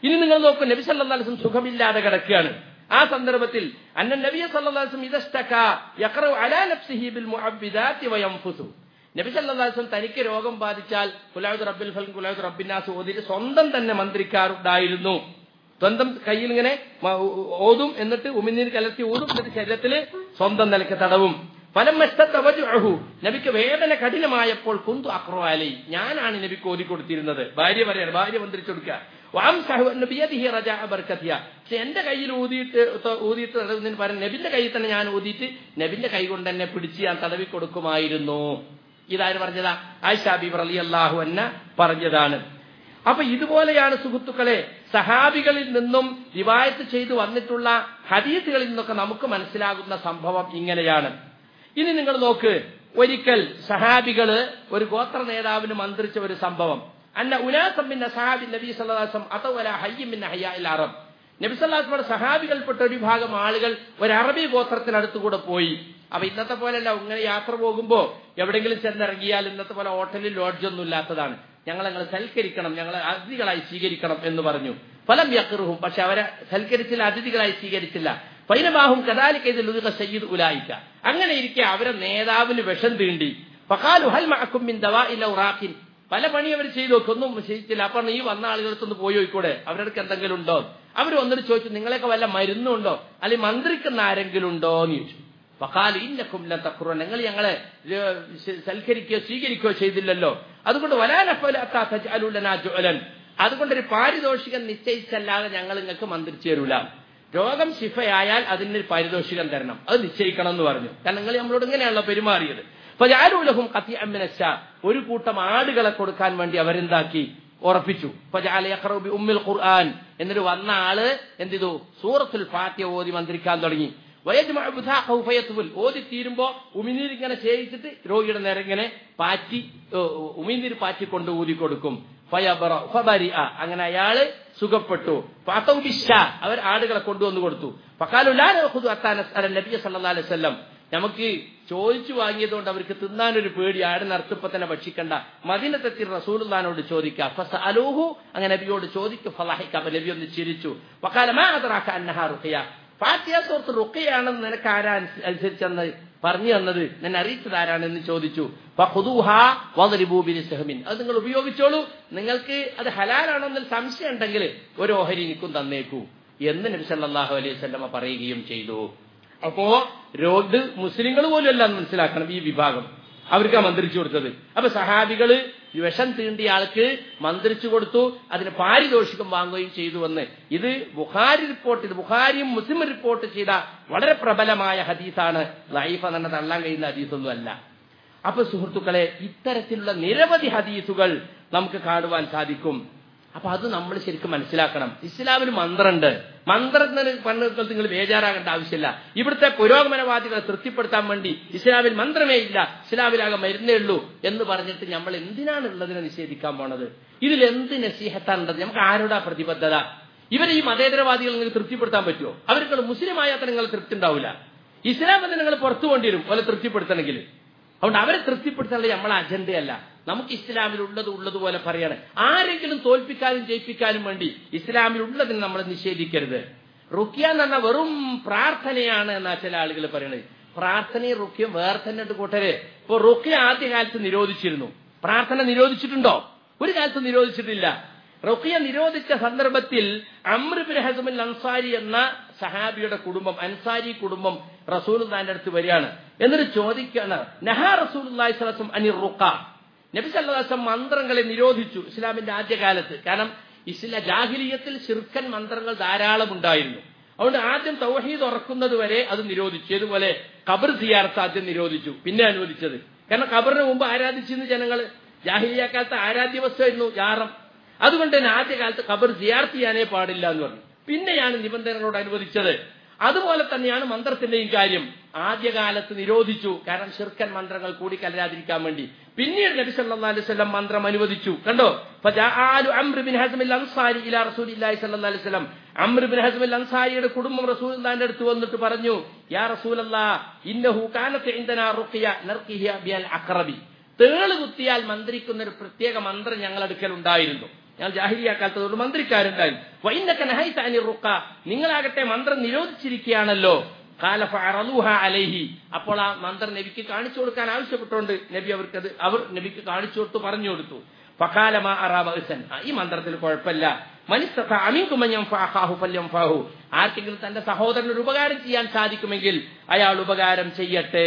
S1: ഇനി നിങ്ങൾ നോക്കൂ നബി സല്ലാസ്ലം സുഖമില്ലാതെ കിടക്കുകയാണ് ആ സന്ദർഭത്തിൽ അന്ന നബിയ സല്ലാസ്ലം ഇതഷ്ടക യഖറു അലാ നഫ്സിഹി ബിൽ മുഅബ്ബിദാത്തി വയംഫുസു നബി സല്ലാസ്ലം തനിക്ക് രോഗം ബാധിച്ചാൽ കുലായുദ് റബ്ബിൽ ഫൽ കുലായുദ് റബ്ബിനാസ് ഓതിട്ട് സ്വന്തം തന്നെ മന്ത്രിക്കാറുണ്ടായിരുന്നു സ്വന്തം കയ്യിൽ ഇങ്ങനെ മ- ഓതും എന്നിട്ട് ഉമിനീര് കലർത്തി ഊതും എന്നിട്ട് ശരീരത്തിൽ സ്വന്തം നിലയ്ക്ക് തടവും ഫലം അഹു നബിക്ക് വേദന കഠിനമായപ്പോൾ കുന്തു അക്രവാലി ഞാനാണ് നബിക്ക് ഓതി കൊടുത്തിരുന്നത് ഭാര്യ പറയാണ് ഭാര്യ മന്ത്രിച്ചു കൊടുക്കുക വാം സഹു നബിയദിഹി റജാ ബർക്കത്തിയ പക്ഷെ എന്റെ കയ്യിൽ ഊതിയിട്ട് ത- ഊതിയിട്ട് തടവുന്നതിന് പകരം നബിന്റെ കയ്യിൽ തന്നെ ഞാൻ ഊതിയിട്ട് നബിന്റെ കൈ കൊണ്ട് തന്നെ പിടിച്ച് ഞാൻ തടവി കൊടുക്കുമായിരുന്നു ഇതാര് പറഞ്ഞതാ ആയിഷാ ബി റലി അള്ളാഹു എന്ന പറഞ്ഞതാണ് അപ്പൊ ഇതുപോലെയാണ് സുഹൃത്തുക്കളെ സഹാബികളിൽ നിന്നും റിവായത്ത് ചെയ്തു വന്നിട്ടുള്ള ഹദീസുകളിൽ നിന്നൊക്കെ നമുക്ക് മനസ്സിലാകുന്ന സംഭവം ഇങ്ങനെയാണ് ഇനി നിങ്ങൾ നോക്ക് ഒരിക്കൽ സഹാബികള് ഒരു ഗോത്ര നേതാവിന് മന്ത്രിച്ച ഒരു സംഭവം അന്ന ഉനാസം പിന്നെ സഹാബി നബി സല്ലാസം അതവല ഹയ്യമിൻ ഹയ്യാൽ അറബ് നബി സല്ലാസ്മയുടെ സഹാബികൾപ്പെട്ട ഒരു വിഭാഗം ആളുകൾ ഒരു അറബി ഗോത്രത്തിനടുത്തുകൂടെ പോയി അപ്പൊ ഇന്നത്തെ പോലെയല്ല ഇങ്ങനെ യാത്ര പോകുമ്പോ എവിടെയെങ്കിലും ചെന്നിറങ്ങിയാൽ ഇന്നത്തെ പോലെ ഹോട്ടലിൽ ലോഡ്ജൊന്നും ഇല്ലാത്തതാണ് ഞങ്ങൾ ഞങ്ങൾ സൽക്കരിക്കണം ഞങ്ങളെ അതിഥികളായി സ്വീകരിക്കണം എന്ന് പറഞ്ഞു ഫലം യക്കറുഹും പക്ഷെ അവരെ സൽക്കരിച്ചില്ല അതിഥികളായി സ്വീകരിച്ചില്ല പൈനബാഹും കദാലിക്ക ഇതിൽ ഉതുക സയ്യിദ് ഉലായിക്ക അങ്ങനെ ഇരിക്കെ അവരെ നേതാവിന് വിഷം തീണ്ടി ഫഖാലു ഹൽ മഅക്കും മിൻ ദവാഇല ഉറാഖിൻ പല പണി അവർ ചെയ്തു നോക്കി ഒന്നും ചെയ്യിച്ചില്ല അപ്പൊ നീ വന്ന ആളുകൾക്കൊന്ന് പോയി നോക്കൂടെ അവരുടെ അടുത്ത് എന്തെങ്കിലും ഉണ്ടോ അവർ വന്നിട്ട് ചോദിച്ചു നിങ്ങളെയൊക്കെ വല്ല മരുന്നുണ്ടോ അല്ലെങ്കിൽ മന്ത്രിക്കുന്ന ആരെങ്കിലും ഉണ്ടോ എന്ന് ചോദിച്ചു ഫഖാൽ ഇന്നക്കും ലൻ തഖ്റുൻ നിങ്ങൾ ഞങ്ങളെ ഏഹ്, സൽക്കരിക്കുകയോ സ്വീകരിക്കുകയോ ചെയ്തില്ലല്ലോ അതുകൊണ്ട് വലാനഫലാത്ത തജ്അലുലനാ ജുഅലൻ അതുകൊണ്ട് ഒരു പാരിതോഷികം നിശ്ചയിച്ചല്ലാതെ ഞങ്ങൾ നിങ്ങൾക്ക് മന്ത്രിച്ചു തരൂല രോഗം ശിഫയായാൽ അതിനൊരു പാരിതോഷികം തരണം അത് നിശ്ചയിക്കണം എന്ന് പറഞ്ഞു കാരണം നിങ്ങൾ നമ്മളോട് ഇങ്ങനെയാണല്ലോ പെരുമാറിയത് അപ്പൊ ജാലൂലഹും കത്തി അമ്മിനച്ച ഒരു കൂട്ടം ആടുകളെ കൊടുക്കാൻ വേണ്ടി അവരെന്താക്കി ഉറപ്പിച്ചു അപ്പൊ ജാല യഖറു ബി ഉമ്മിൽ ഖുർആൻ എന്നിട്ട് വന്ന ആള് എന്ത് ചെയ്തു സൂറത്തുൽ ഫാത്തിഹ ഓതി മന്ത്രിക്കാൻ തുടങ്ങി വയജ്മഉ ബിദാഖഹു ഫയത്ബുൽ ഓതി തീരുമ്പോ ഉമിനീർ ഇങ്ങനെ ശേഖിച്ചിട്ട് രോഗിയുടെ നേരെ ഇങ്ങനെ പാറ്റി ഏ, ഉമിനീർ പാറ്റി കൊണ്ട് ഊതി കൊടുക്കും ഫയബറ ഫബരിഅ അങ്ങനെ അയാള് സുഖപ്പെട്ടു ഫഅതൗ ബിശ്ശ അവർ ആടുകളെ കൊണ്ടുവന്ന് കൊടുത്തു ഫഖാലു ലാ നഖുദു അത്താ നസ്അല നബിയ സല്ലല്ലാഹു അലൈഹി വസല്ലം നമുക്ക് ചോദിച്ചു വാങ്ങിയതുകൊണ്ട് അവർക്ക് തിന്നാനൊരു പേടി ആടിന് അർത്ഥപ്പ തന്നെ ഭക്ഷിക്കണ്ട മദീനത്തെത്തി റസൂലുള്ളാനോട് ചോദിക്കുക ഫസഅലൂഹു അങ്ങനെ നബിയോട് ചോദിക്കും ഫളഹിക അപ്പൊ നബി ഒന്ന് ചിരിച്ചു വഖാല മാ അദ്റാക അന്നഹാ റുഖിയ ഫാത്തിഹ സൂറത്ത് റുഖിയാണെന്ന് നിനക്ക് ആരാ അനുസ- അനുസരിച്ചെന്ന് പറഞ്ഞു തന്നത് നിന്നെ അറിയിച്ചത് ആരാണെന്ന് ചോദിച്ചു ഫഖുദൂഹാ വദ്രിബൂ ബിലിസ്ഹമിൻ അത് നിങ്ങൾ ഉപയോഗിച്ചോളൂ നിങ്ങൾക്ക് അത് ഹലാലാണെന്നൊരു സംശയം ഉണ്ടെങ്കിൽ ഒരു ഓഹരി എനിക്കും തന്നേക്കൂ എന്ന് നബി സല്ലല്ലാഹു അലൈഹി വസല്ലമ പറയുകയും ചെയ്തു അപ്പോ രോഡ് മുസ്ലിങ്ങൾ പോലും അല്ല എന്ന് മനസ്സിലാക്കണം ഈ വിഭാഗം അവർക്ക് മന്ത്രിച്ചു കൊടുത്തത് അപ്പൊ സഹാബികള് വിഷം തീണ്ടിയ ആൾക്ക് മന്ത്രിച്ചു കൊടുത്തു അതിന് പാരിതോഷികം വാങ്ങുകയും ചെയ്തു എന്ന് ഇത് ബുഖാരി റിപ്പോർട്ട് ഇത് ബുഖാരിയും മുസ്ലിം റിപ്പോർട്ട് ചെയ്ത വളരെ പ്രബലമായ ഹദീസാണ് ലൈഫ് തന്നെ തള്ളാൻ കഴിയുന്ന ഹദീസൊന്നും അല്ല അപ്പൊ സുഹൃത്തുക്കളെ ഇത്തരത്തിലുള്ള നിരവധി ഹദീസുകൾ നമുക്ക് കാണുവാൻ സാധിക്കും അപ്പൊ അത് നമ്മൾ ശരിക്കും മനസ്സിലാക്കണം ഇസ്ലാമിൽ മന്ത്രമുണ്ട് മന്ത്രത്തിന് പണ്ടുകൾ നിങ്ങൾ ബേജാറാകേണ്ട ആവശ്യമില്ല ഇവിടുത്തെ പുരോഗമനവാദികളെ തൃപ്തിപ്പെടുത്താൻ വേണ്ടി ഇസ്ലാമിൽ മന്ത്രമേ ഇല്ല ഇസ്ലാമിലാകെ മരുന്നേ ഉള്ളൂ എന്ന് പറഞ്ഞിട്ട് നമ്മൾ എന്തിനാണ് ഉള്ളതിനെ നിഷേധിക്കാൻ പോണത് ഇതിൽ എന്ത് നസീഹത്താണുള്ളത് നമുക്ക് ആരോടാ പ്രതിബദ്ധത ഇവരെ ഈ മതേതരവാദികൾ നിങ്ങൾക്ക് തൃപ്തിപ്പെടുത്താൻ പറ്റുമോ അവർക്ക് മുസ്ലിം ആയാൽ നിങ്ങൾ തൃപ്തി ഉണ്ടാവില്ല ഇസ്ലാം എന്ന് നിങ്ങൾ പുറത്തു കൊണ്ടിരും പോലെ തൃപ്തിപ്പെടുത്തണമെങ്കിൽ അതുകൊണ്ട് അവരെ തൃപ്തിപ്പെടുത്താനുള്ള നമ്മളെ അജണ്ടയല്ല നമുക്ക് ഇസ്ലാമിൽ ഉള്ളത് ഉള്ളതുപോലെ പറയാണ് ആരെങ്കിലും തോൽപ്പിക്കാനും ജയിപ്പിക്കാനും വേണ്ടി ഇസ്ലാമിൽ ഉള്ളതിന് നമ്മൾ നിഷേധിക്കരുത് റുക്കിയ എന്ന് പറഞ്ഞാൽ വെറും പ്രാർത്ഥനയാണ് എന്നാ ചില ആളുകൾ പറയണത് പ്രാർത്ഥനയും റുക്കിയും വേറെ തന്നെ ഉണ്ട് കൂട്ടരെ ഇപ്പൊ റുക്കിയ ആദ്യ കാലത്ത് നിരോധിച്ചിരുന്നു പ്രാർത്ഥന നിരോധിച്ചിട്ടുണ്ടോ ഒരു കാലത്ത് നിരോധിച്ചിട്ടില്ല റുഖിയ നിരോധിച്ച സന്ദർഭത്തിൽ അമ്രുബിൻ ഹസമുൽ അൻസാരി എന്ന സഹാബിയുടെ കുടുംബം അൻസാരി കുടുംബം റസൂലുള്ളാന്റെ അടുത്ത് വരികയാണ് എന്നിട്ട് ചോദിക്കാണ് നഹാ റസൂലുള്ളാഹി സ്വല്ലല്ലാഹു അലൈഹി വസല്ലം അനി റുഖ നബി സല്ലല്ലാഹു അലൈഹി വസല്ലം മന്ത്രങ്ങളെ നിരോധിച്ചു ഇസ്ലാമിന്റെ ആദ്യകാലത്ത് കാരണം ഇസ്ലാ ജാഹിലിയത്തിൽ ശിർക്കൻ മന്ത്രങ്ങൾ ധാരാളം ഉണ്ടായിരുന്നു അതുകൊണ്ട് ആദ്യം തൗഹീദ് ഉറക്കുന്നത് വരെ അത് നിരോധിച്ചു ഇതുപോലെ ഖബർ സിയാർത്ത് ആദ്യം നിരോധിച്ചു പിന്നെ അനുവദിച്ചത് കാരണം ഖബറിന് മുമ്പ് ആരാധിച്ചിരുന്ന ജനങ്ങൾ ജാഹിലിയ കാലത്ത് ആരാധ്യ വസ്തുവായിരുന്നു ജാറം അതുകൊണ്ട് തന്നെ ആദ്യകാലത്ത് ഖബർ സിയാർത്ത് ചെയ്യാനേ പാടില്ല എന്ന് പറഞ്ഞു പിന്നെയാണ് നിബന്ധനകളോട് അനുവദിച്ചത് അതുപോലെ തന്നെയാണ് മന്ത്രത്തിന്റെയും കാര്യം ആദ്യകാലത്ത് നിരോധിച്ചു കാരണം ഷിർക്കൻ മന്ത്രങ്ങൾ കൂടി കലരാതിരിക്കാൻ വേണ്ടി പിന്നീട് നബി സല്ലല്ലാഹു അലൈഹി വസല്ലം മന്ത്രം അനുവദിച്ചു കണ്ടോ ഫജാഅലു അംർ ബിൻ ഹസ്മിൽ അൻസാരി ഇലാ റസൂലില്ലാഹി സല്ലല്ലാഹു അലൈഹി വസല്ലം അംർ ബിൻ ഹസ്മിൽ അൻസാരിയുടെ കുടുംബം റസൂലുള്ളാഹിന്റെ അടുത്ത് വന്നിട്ട് പറഞ്ഞു യാ റസൂലല്ലാഹ് ഇന്നഹു കാനത്ത് ഇൻദനാ റുഖിയ നർഖിയ ബിൽ അഖറബി തേള് കുത്തിയാൽ മന്ത്രിക്കുന്ന ഒരു പ്രത്യേക മന്ത്രം ഞങ്ങൾ അടുക്കൽ ഉണ്ടായിരുന്നു ഞങ്ങൾ ജാഹിരിയാക്കാത്തതുകൊണ്ട് മന്ത്രിക്കാരുണ്ടായി വൈന്നക്ക നഹൈത്താനി റുക്ക നിങ്ങളാകട്ടെ മന്ത്രം നിരോധിച്ചിരിക്കുകയാണല്ലോ കാല ഫഅറദൂഹ അലൈഹി അപ്പോൾ ആ മന്ത്രം നബിക്ക് കാണിച്ചു കൊടുക്കാൻ ആവശ്യപ്പെട്ടുകൊണ്ട് നബി അവർക്കത് അവർ നബിക്ക് കാണിച്ചു കൊടുത്തു പറഞ്ഞു കൊടുത്തു ഫഖാലമ അറാബഹൻ ഈ മന്ത്രത്തിൽ കുഴപ്പമില്ല മനിസ്തത അമിൻകുമഞ്ഞം ഫാഹു ഫല്യം ഫാഹു ആർക്കെങ്കിലും തന്റെ സഹോദരന് ഒരു ഉപകാരം ചെയ്യാൻ സാധിക്കുമെങ്കിൽ അയാൾ ഉപകാരം ചെയ്യട്ടെ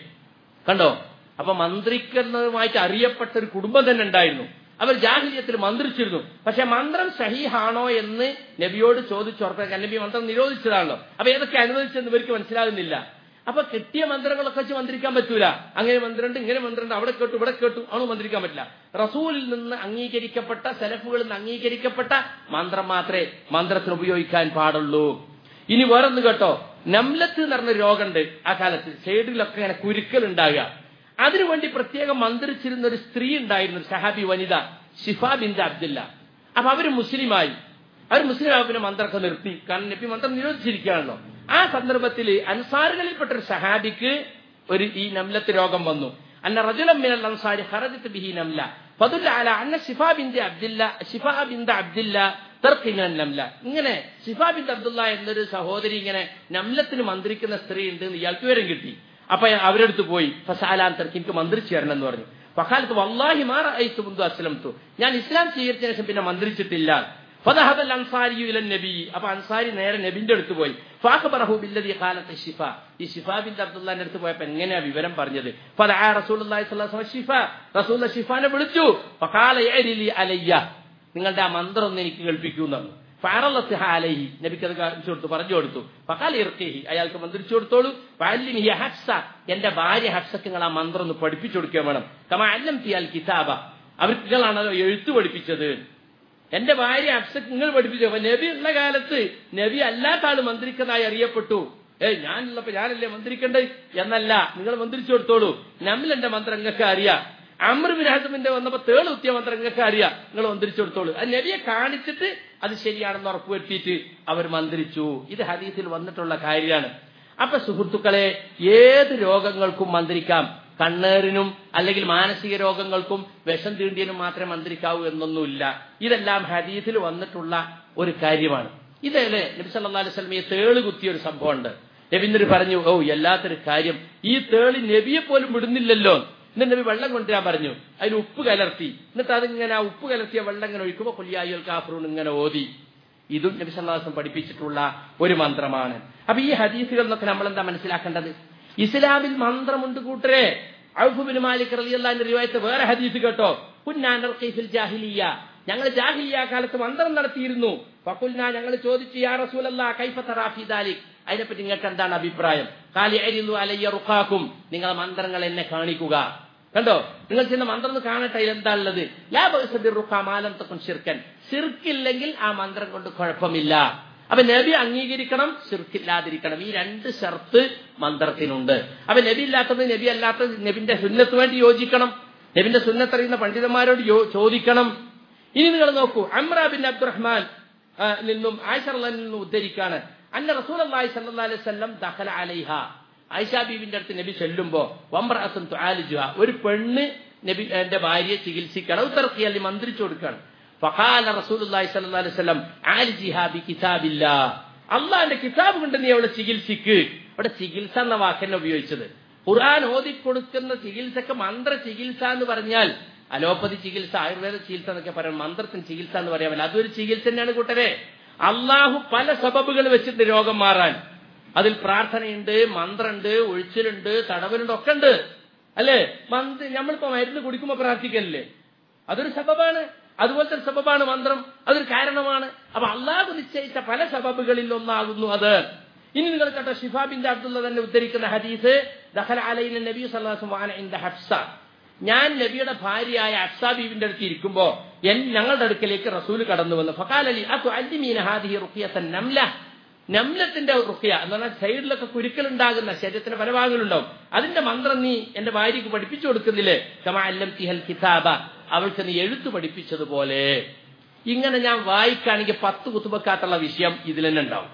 S1: കണ്ടോ അപ്പൊ മന്ത്രിക്കുന്നതുമായിട്ട് അറിയപ്പെട്ട ഒരു കുടുംബം തന്നെ ഉണ്ടായിരുന്നു അവർ ജാഹിലിയത്തിൽ മന്ത്രിച്ചിരുന്നു പക്ഷെ മന്ത്രം സഹീഹാണോ എന്ന് നബിയോട് ചോദിച്ചുറപ്പാക്കാൻ നബി മന്ത്രം നിരോധിച്ചതാണല്ലോ അപ്പൊ ഏതൊക്കെ അനുവദിച്ചെന്ന് ഇവർക്ക് മനസ്സിലാകുന്നില്ല അപ്പൊ കിട്ടിയ മന്ത്രങ്ങളൊക്കെ വെച്ച് മന്ത്രിക്കാൻ പറ്റൂല അങ്ങനെ മന്ത്രമുണ്ട് ഇങ്ങനെ മന്ത്രമുണ്ട് അവിടെ കേട്ടു ഇവിടെ കേട്ടു ആണ് മന്ത്രിക്കാൻ പറ്റില്ല റസൂലിൽ നിന്ന് അംഗീകരിക്കപ്പെട്ട സെലഫുകളിൽ നിന്ന് അംഗീകരിക്കപ്പെട്ട മന്ത്രം മാത്രമേ മന്ത്രത്തിന് ഉപയോഗിക്കാൻ പാടുള്ളൂ ഇനി വേറൊന്ന് കേട്ടോ നംലത്ത് എന്ന് പറഞ്ഞ രോഗമുണ്ട് ആ കാലത്ത് സൈഡിലൊക്കെ ഇങ്ങനെ കുരുക്കൽ ഉണ്ടാകുക അതിനുവേണ്ടി പ്രത്യേകം മന്ത്രിച്ചിരുന്ന ഒരു സ്ത്രീ ഉണ്ടായിരുന്നു ഒരു സഹാബി വനിത ഷിഫ ബിന്ദ അബ്ദുല്ല അപ്പൊ അവര് മുസ്ലിമായി അവർ മുസ്ലിം ആപ്പിനെ മന്ത്രമൊക്കെ നിർത്തി കാരണം നബി മന്ത്രം നിരോധിച്ചിരിക്കുകയാണല്ലോ ആ സന്ദർഭത്തിൽ അൻസാറുകളിൽപ്പെട്ട ഒരു സഹാബിക്ക് ഒരു ഈ നംലത്ത് രോഗം വന്നു അന്ന റജുലം മിനൽ അൻസാരി ഖറജത്ത് ബിഹി നംല ഫദുല്ല അല അന്ന ഷിഫ ബിന്ദ അബ്ദുല്ല ഷിഫ ബിന്ദ അബ്ദുല്ല തർക്കിങ്ങൻ നംല ഇങ്ങനെ ഷിഫ ബിന്ദ അബ്ദുല്ല എന്നൊരു സഹോദരി ഇങ്ങനെ നംലത്തിന് മന്ത്രിക്കുന്ന സ്ത്രീ ഉണ്ട് എന്ന് ഇയാൾക്ക് വിവരം കിട്ടി അപ്പൊ അവരെടുത്ത് പോയി ഫസാലാൻ തർക്ക് എനിക്ക് മന്ത്രിച്ചു തരണം എന്ന് പറഞ്ഞു ഫഖാലത്ത് വല്ലാഹി മാറ ഐത്തു മുന്തു അസ്ലംതു ഞാൻ ഇസ്ലാം സ്വീകരിച്ച ശേഷം പിന്നെ മന്ത്രിച്ചിട്ടില്ല ഫദഹബൽ അൻസാരിയു ഇലൻ നബി അപ്പൊ അൻസാരി നേരെ നബിന്റെ അടുത്ത് പോയി ഫാഖബറഹു ബില്ലദി ഖാലത്ത് ഷിഫ ഈ ഷിഫ ബിൻ അബ്ദുല്ലാന്റെ അടുത്ത് പോയപ്പോ എങ്ങനെയാ വിവരം പറഞ്ഞത് ഫദആ റസൂലുള്ളാഹി സ്വല്ലല്ലാഹു അലൈഹി വസല്ലം ഷിഫ റസൂലുള്ള ഷിഫാനെ വിളിച്ചു ഫഖാല യഅരിലി അലയ്യ നിങ്ങളുടെ ആ മന്ത്രം ഒന്ന് എനിക്ക് കേൾപ്പിക്കൂ എന്നാണ് ഫാറലത്ത് അലൈഹി നബിക്ക് അത് കാണിച്ചു കൊടുത്തു പറഞ്ഞു കൊടുത്തു ഫഖാല ഇർക്കിഹി അയാൾക്ക് മന്ത്രിച്ചു കൊടുത്തോളൂ ഫഅല്ലിമിഹി ഹഫ്സ എന്റെ ഭാര്യ ഹഫ്സക്ക് നിങ്ങൾ ആ മന്ത്രം ഒന്ന് പഠിപ്പിച്ചു കൊടുക്കുക വേണം കമാ അല്ലം തിയാൽ കിതാബ അവർക്ക് നിങ്ങളാണല്ലോ എഴുത്ത് പഠിപ്പിച്ചത് എന്റെ ഭാര്യ ഹഫ്സക്ക് നിങ്ങൾ പഠിപ്പിച്ചു അപ്പൊ നബി ഉള്ള കാലത്ത് നബി അല്ലാത്ത ആള് മന്ത്രിക്കുന്നതായി അറിയപ്പെട്ടു ഏയ് ഞാനുള്ളപ്പോ ഞാനല്ലേ മന്ത്രിക്കണ്ടേ എന്നല്ല നിങ്ങൾ മന്ത്രിച്ചു കൊടുത്തോളൂ നമ്മിൽ എന്റെ മന്ത്രം നിങ്ങൾക്ക് അറിയാം അമൃബിൻ ഹസമിന്റെ വന്നപ്പോ തേള് കുത്തിയ മന്ത്രം നിങ്ങൾക്ക് അറിയാം നിങ്ങൾ മന്ത്രിച്ചു കൊടുത്തോളൂ അത് നബിയെ കാണിച്ചിട്ട് അത് ശരിയാണെന്ന് ഉറപ്പുവരുത്തിയിട്ട് അവർ മന്ത്രിച്ചു ഇത് ഹദീസിൽ വന്നിട്ടുള്ള കാര്യമാണ് അപ്പൊ സുഹൃത്തുക്കളെ ഏത് രോഗങ്ങൾക്കും മന്ത്രിക്കാം കണ്ണേറിനും അല്ലെങ്കിൽ മാനസിക രോഗങ്ങൾക്കും വിഷം തീണ്ടിയനും മാത്രമേ മന്ത്രിക്കാവൂ എന്നൊന്നുമില്ല ഇതെല്ലാം ഹദീസിൽ വന്നിട്ടുള്ള ഒരു കാര്യമാണ് ഇതല്ലേ നബി സല്ലാ അലൈഹി സ്വലമിയെ തേള് കുത്തിയ ഒരു സംഭവമുണ്ട് നബിന്നര് പറഞ്ഞു ഓ എല്ലാത്തൊരു കാര്യം ഈ തേളി നബിയെ പോലും വിടുന്നില്ലല്ലോ എന്നിട്ട് നബി വെള്ളം കൊണ്ടുവരാൻ പറഞ്ഞു അതിന് ഉപ്പ് കലർത്തി എന്നിട്ട് അതിങ്ങനെ ആ ഉപ്പ് കലർത്തിയ വെള്ളം ഇങ്ങനെ ഒഴിക്കുമ്പോൾ കൊല്ലിയായുൽ കാഫറൂൺ ഇങ്ങനെ ഓതി ഇതും നബി സല്ലാസം പഠിപ്പിച്ചിട്ടുള്ള ഒരു മന്ത്രമാണ് അപ്പൊ ഈ ഹദീസുകൾ എന്നൊക്കെ നമ്മൾ എന്താ മനസ്സിലാക്കേണ്ടത് ഇസ്ലാമിൽ മന്ത്രമുണ്ട് കൂട്ടരെ ഔഫുബിൻ മാലിക് റളിയല്ലാഹിന്റെ റിവായത്ത് വേറെ ഹദീസ് കേട്ടോ കുന്നാനർഖീഫിൽ ജാഹിലിയ ഞങ്ങൾ ജാഹിലിയ കാലത്ത് മന്ത്രം നടത്തിയിരുന്നു ഫക്കുൽന ഞങ്ങൾ ചോദിച്ചു യാ റസൂലല്ലാ കൈഫ തറാഫി ദാലിക് അതിനെപ്പറ്റി നിങ്ങൾക്ക് എന്താണ് അഭിപ്രായം കാലി അരിന്നു അലയ്യ റുഖാക്കും നിങ്ങൾ മന്ത്രങ്ങൾ എന്നെ കാണിക്കുക കണ്ടോ നിങ്ങൾ ചെന്ന മന്ത്രം ഒന്ന് കാണട്ടെ എന്താ ഉള്ളത് ലാ റുഖാമാലം തക്കും ശിർക്കൻ ശിർക്കില്ലെങ്കിൽ ആ മന്ത്രം കൊണ്ട് കുഴപ്പമില്ല അപ്പൊ നബി അംഗീകരിക്കണം ശിർക്കില്ലാതിരിക്കണം ഈ രണ്ട് ഷർത്ത് മന്ത്രത്തിനുണ്ട് അപ്പൊ നബി ഇല്ലാത്തത് നബി അല്ലാത്തത് നബിന്റെ സുന്നത്ത് വേണ്ടി യോജിക്കണം നബിന്റെ സുന്നത്ത് അറിയുന്ന പണ്ഡിതന്മാരോട് ചോദിക്കണം ഇനി നിങ്ങൾ നോക്കൂ അമ്ര ബിൻ അബ്ദുറഹ്മാൻ നിന്നും ആയിഷറിൽ നിന്നും ഉദ്ധരിക്കാണ് അന്ന റസൂൽ അള്ളാഹി സല്ലാ അലൈഹി സ്വല്ലം ദഖല അലൈഹ ആയിഷ ബീബിന്റെ അടുത്ത് നബി ചെല്ലുമ്പോ വംറഅത്തുൻ തുആലിജുഹ ഒരു പെണ്ണ് നബി എന്റെ ഭാര്യയെ ചികിത്സിക്കണം ഉത്തർക്കിയല്ലി മന്ത്രിച്ചു കൊടുക്കുകയാണ് ഫഖാല റസൂലുള്ളാഹി സ്വല്ലല്ലാഹു അലൈഹി വസല്ലം ആലിജിഹാ ബി കിതാബില്ലാ അള്ളാന്റെ കിതാബ് കൊണ്ട് നീ അവളെ ചികിത്സിക്ക് അവിടെ ചികിത്സ എന്ന വാക്കെന്നെ ഉപയോഗിച്ചത് ഖുർആൻ ഓതിക്കൊടുക്കുന്ന ചികിത്സക്ക് മന്ത്ര ചികിത്സ എന്ന് പറഞ്ഞാൽ അലോപ്പതി ചികിത്സ ആയുർവേദ ചികിത്സ എന്നൊക്കെ പറയാം മന്ത്രത്തിന് ചികിത്സ എന്ന് പറയാൻ പറ്റില്ല അതൊരു ചികിത്സ തന്നെയാണ് കൂട്ടരെ അള്ളാഹു പല സബബുകൾ വെച്ചിട്ട് രോഗം മാറാൻ അതിൽ പ്രാർത്ഥനയുണ്ട് മന്ത്രമുണ്ട് ഒഴിച്ചിലുണ്ട് തടവലുണ്ട് ഒക്കെ ഉണ്ട് അല്ലേ മന്ത്ര നമ്മളിപ്പോ മരുന്ന് കുടിക്കുമ്പോ പ്രാർത്ഥിക്കല്ലേ അതൊരു സബബാണ് അതുപോലത്തെ ഒരു സബബാണ് മന്ത്രം അതൊരു കാരണമാണ് അപ്പൊ അള്ളാഹു നിശ്ചയിച്ച പല സബബുകളിൽ ഒന്നാകുന്നു അത് ഇനി നിങ്ങൾ കേട്ടോ ഷിഫാബിന്റെ അബ്ദുള്ള തന്നെ ഉദ്ധരിക്കുന്ന ഹദീസ് ദഹൽ അലൈന നബി സല്ലാസ് ഹഫ്സ ഞാൻ നബിയുടെ ഭാര്യയായ ഹഫ്സ ബീവിന്റെ അടുത്ത് ഇരിക്കുമ്പോ എൻ ഞങ്ങളുടെ അടുക്കലേക്ക് റസൂൽ കടന്നു വന്നു ഫക്കാൽ അലി അതു അല്ലിമീന ഹാദിഹി റുഖിയത്തൻ നംല നംലത്തിന്റെ റുഖിയ എന്ന് പറഞ്ഞാൽ സൈഡിലൊക്കെ കുരുക്കലുണ്ടാകുന്ന ശരീരത്തിന് പല ഭാഗങ്ങളുണ്ടാവും അതിന്റെ മന്ത്രം നീ എന്റെ ഭാര്യക്ക് പഠിപ്പിച്ചു കൊടുക്കുന്നില്ലേ കമാ അല്ലം തിഹൽ കിതാബ അവൾക്ക് നീ എഴുത്തു പഠിപ്പിച്ചതുപോലെ ഇങ്ങനെ ഞാൻ വായിക്കുകയാണെങ്കിൽ പത്ത് കുത്തുബക്കാത്തുള്ള വിഷയം ഇതിൽ തന്നെ ഉണ്ടാവും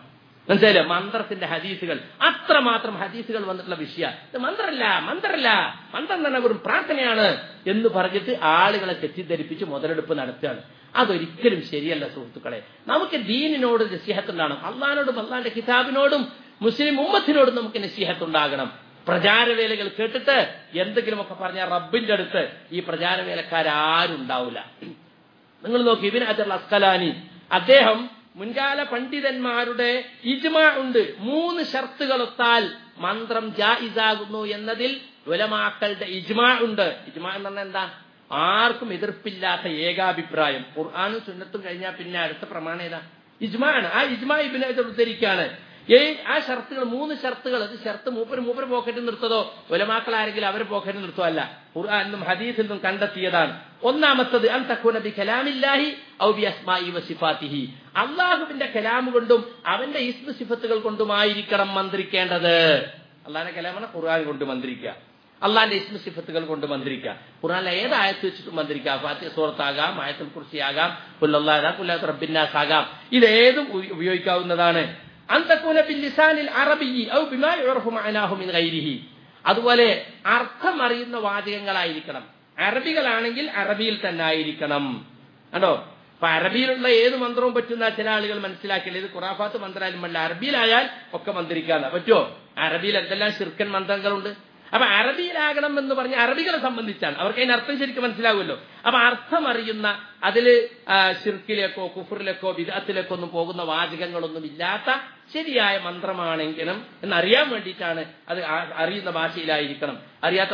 S1: മനസ്സിലായില്ലേ മന്ത്രത്തിന്റെ ഹദീസുകൾ അത്രമാത്രം ഹദീസുകൾ വന്നിട്ടുള്ള വിഷയ ഇത് മന്ത്രമല്ല മന്ത്രമല്ല മന്ത്രം തന്നെ വെറും പ്രാർത്ഥനയാണ് എന്ന് പറഞ്ഞിട്ട് ആളുകളെ തെറ്റിദ്ധരിപ്പിച്ച് മുതലെടുപ്പ് നടത്തുകയാണ് അതൊരിക്കലും ശരിയല്ല സുഹൃത്തുക്കളെ നമുക്ക് ദീനിനോട് നസിഹത്തുണ്ടാകണം അള്ളഹാനോടും അള്ളാന്റെ കിതാബിനോടും മുസ്ലിം ഉമ്മത്തിനോടും നമുക്ക് നസിഹത്തുണ്ടാകണം പ്രചാരവേലകൾ കേട്ടിട്ട് എന്തെങ്കിലുമൊക്കെ പറഞ്ഞാൽ റബ്ബിന്റെ അടുത്ത് ഈ പ്രചാരവേലക്കാരും നിങ്ങൾ നോക്കി ഇബിൻ അജർ അസ്കലാനി അദ്ദേഹം മുൻകാല പണ്ഡിതന്മാരുടെ ഇജ്മാ ഉണ്ട് മൂന്ന് ഷർത്തുകളൊത്താൽ മന്ത്രം ജായിസാകുന്നു എന്നതിൽ ഉലമാക്കളുടെ ഇജ്മാ ഉണ്ട് ഇജ്മാ എന്ന് പറഞ്ഞാൽ എന്താ ആർക്കും എതിർപ്പില്ലാത്ത ഏകാഭിപ്രായം ഖുർആാനും സുന്നത്തും കഴിഞ്ഞാൽ പിന്നെ അടുത്ത പ്രമാണം ഏതാ ഇജ്മാ ആണ് ആ ഇജ്മാ ഇബിനെ ഉദ്ധരിക്കാണ് ഏ ആ ഷർത്തുകൾ മൂന്ന് ഷർത്തുകൾ അത് ഷർത്ത് മൂപ്പര് മൂപ്പര് പോക്കറ്റിൽ നിർത്തതോ ഒലമാക്കൾ ആരെങ്കിലും അവരെ പോക്കറ്റിൽ നിർത്തോ അല്ല ഖുർആാനും ഹദീസിൽ നിന്നും കണ്ടെത്തിയതാണ് ഒന്നാമത്തത് അൻ തക്കൂന ബി കലാമില്ലാഹി ഔ ബി അസ്മായി വസിഫാത്തിഹി അള്ളാഹുവിന്റെ കലാമ് കൊണ്ടും അവന്റെ ഇസ്മ സിഫത്തുകൾ കൊണ്ടുമായിരിക്കണം മന്ത്രിക്കേണ്ടത് അള്ളാഹിന്റെ കലാമാണ് ഖുർആൻ കൊണ്ട് മന്ത്രിക്കുക അള്ളാന്റെ ഇസ്മ സിഫത്തുകൾ കൊണ്ട് മന്ത്രിക്കുക ഖുർആനിലെ ഏത് ആയത്ത് വെച്ചിട്ട് മന്ത്രിക്കുക ഫാത്തിഹ സൂറത്താകാം ആയത്തുൽ കുർസിയാകാം പുല്ലാകാം പുല്ലാത്ത റബ്ബിന്നാസ് ആകാം ഇതേതും ഉപയോഗിക്കാവുന്നതാണ് അന്തക്കൂന ബില്ലിസാനിൽ അറബി ഔ ബിമാ യുറഫു മഅനാഹു മിൻ ഗൈരിഹി അതുപോലെ അർത്ഥം അറിയുന്ന വാചകങ്ങളായിരിക്കണം അറബികളാണെങ്കിൽ അറബിയിൽ തന്നെ ആയിരിക്കണം കണ്ടോ അപ്പൊ അറബിയിലുള്ള ഏത് മന്ത്രവും പറ്റുന്ന ചില ആളുകൾ മനസ്സിലാക്കില്ല ഇത് ഖുറാഫാത്ത് മന്ത്രായാലും വേണ്ട അറബിയിലായാൽ ഒക്കെ മന്ത്രിക്കാന്ന് പറ്റുമോ അറബിയിൽ എന്തെല്ലാം ശിർക്കൻ മന്ത്രങ്ങളുണ്ട് അപ്പൊ അറബിയിലാകണം എന്ന് പറഞ്ഞ് അറബികളെ സംബന്ധിച്ചാണ് അവർക്ക് അതിന് അർത്ഥം ശരിക്കും മനസ്സിലാകുമല്ലോ അപ്പൊ അർത്ഥം അറിയുന്ന അതില് ഷിർക്കിലേക്കോ കുഫറിലേക്കോ വിദാത്തിലേക്കോ ഒന്നും പോകുന്ന വാചകങ്ങളൊന്നും ഇല്ലാത്ത ശരിയായ മന്ത്രമാണെങ്കിലും എന്നറിയാൻ വേണ്ടിയിട്ടാണ് അത് അറിയുന്ന ഭാഷയിലായിരിക്കണം അറിയാത്ത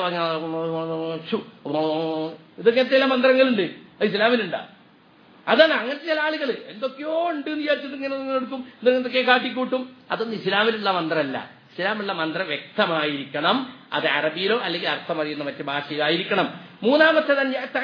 S1: ഇതൊക്കെ ചില മന്ത്രങ്ങളുണ്ട് അത് ഇസ്ലാമിലുണ്ടാ അതാണ് അങ്ങനത്തെ ചില ആളുകൾ എന്തൊക്കെയോ ഉണ്ട് എന്ന് വിചാരിച്ചിട്ട് ഇങ്ങനെ എടുക്കും എന്തൊക്കെ കാട്ടിക്കൂട്ടും അതൊന്നും ഇസ്ലാമിലുള്ള മന്ത്രമല്ല ഇസ്ലാമുള്ള മന്ത്രം വ്യക്തമായിരിക്കണം അത് അറബിയിലോ അല്ലെങ്കിൽ അർത്ഥം അറിയുന്ന മറ്റു ഭാഷയിലായിരിക്കണം മൂന്നാമത്തേത്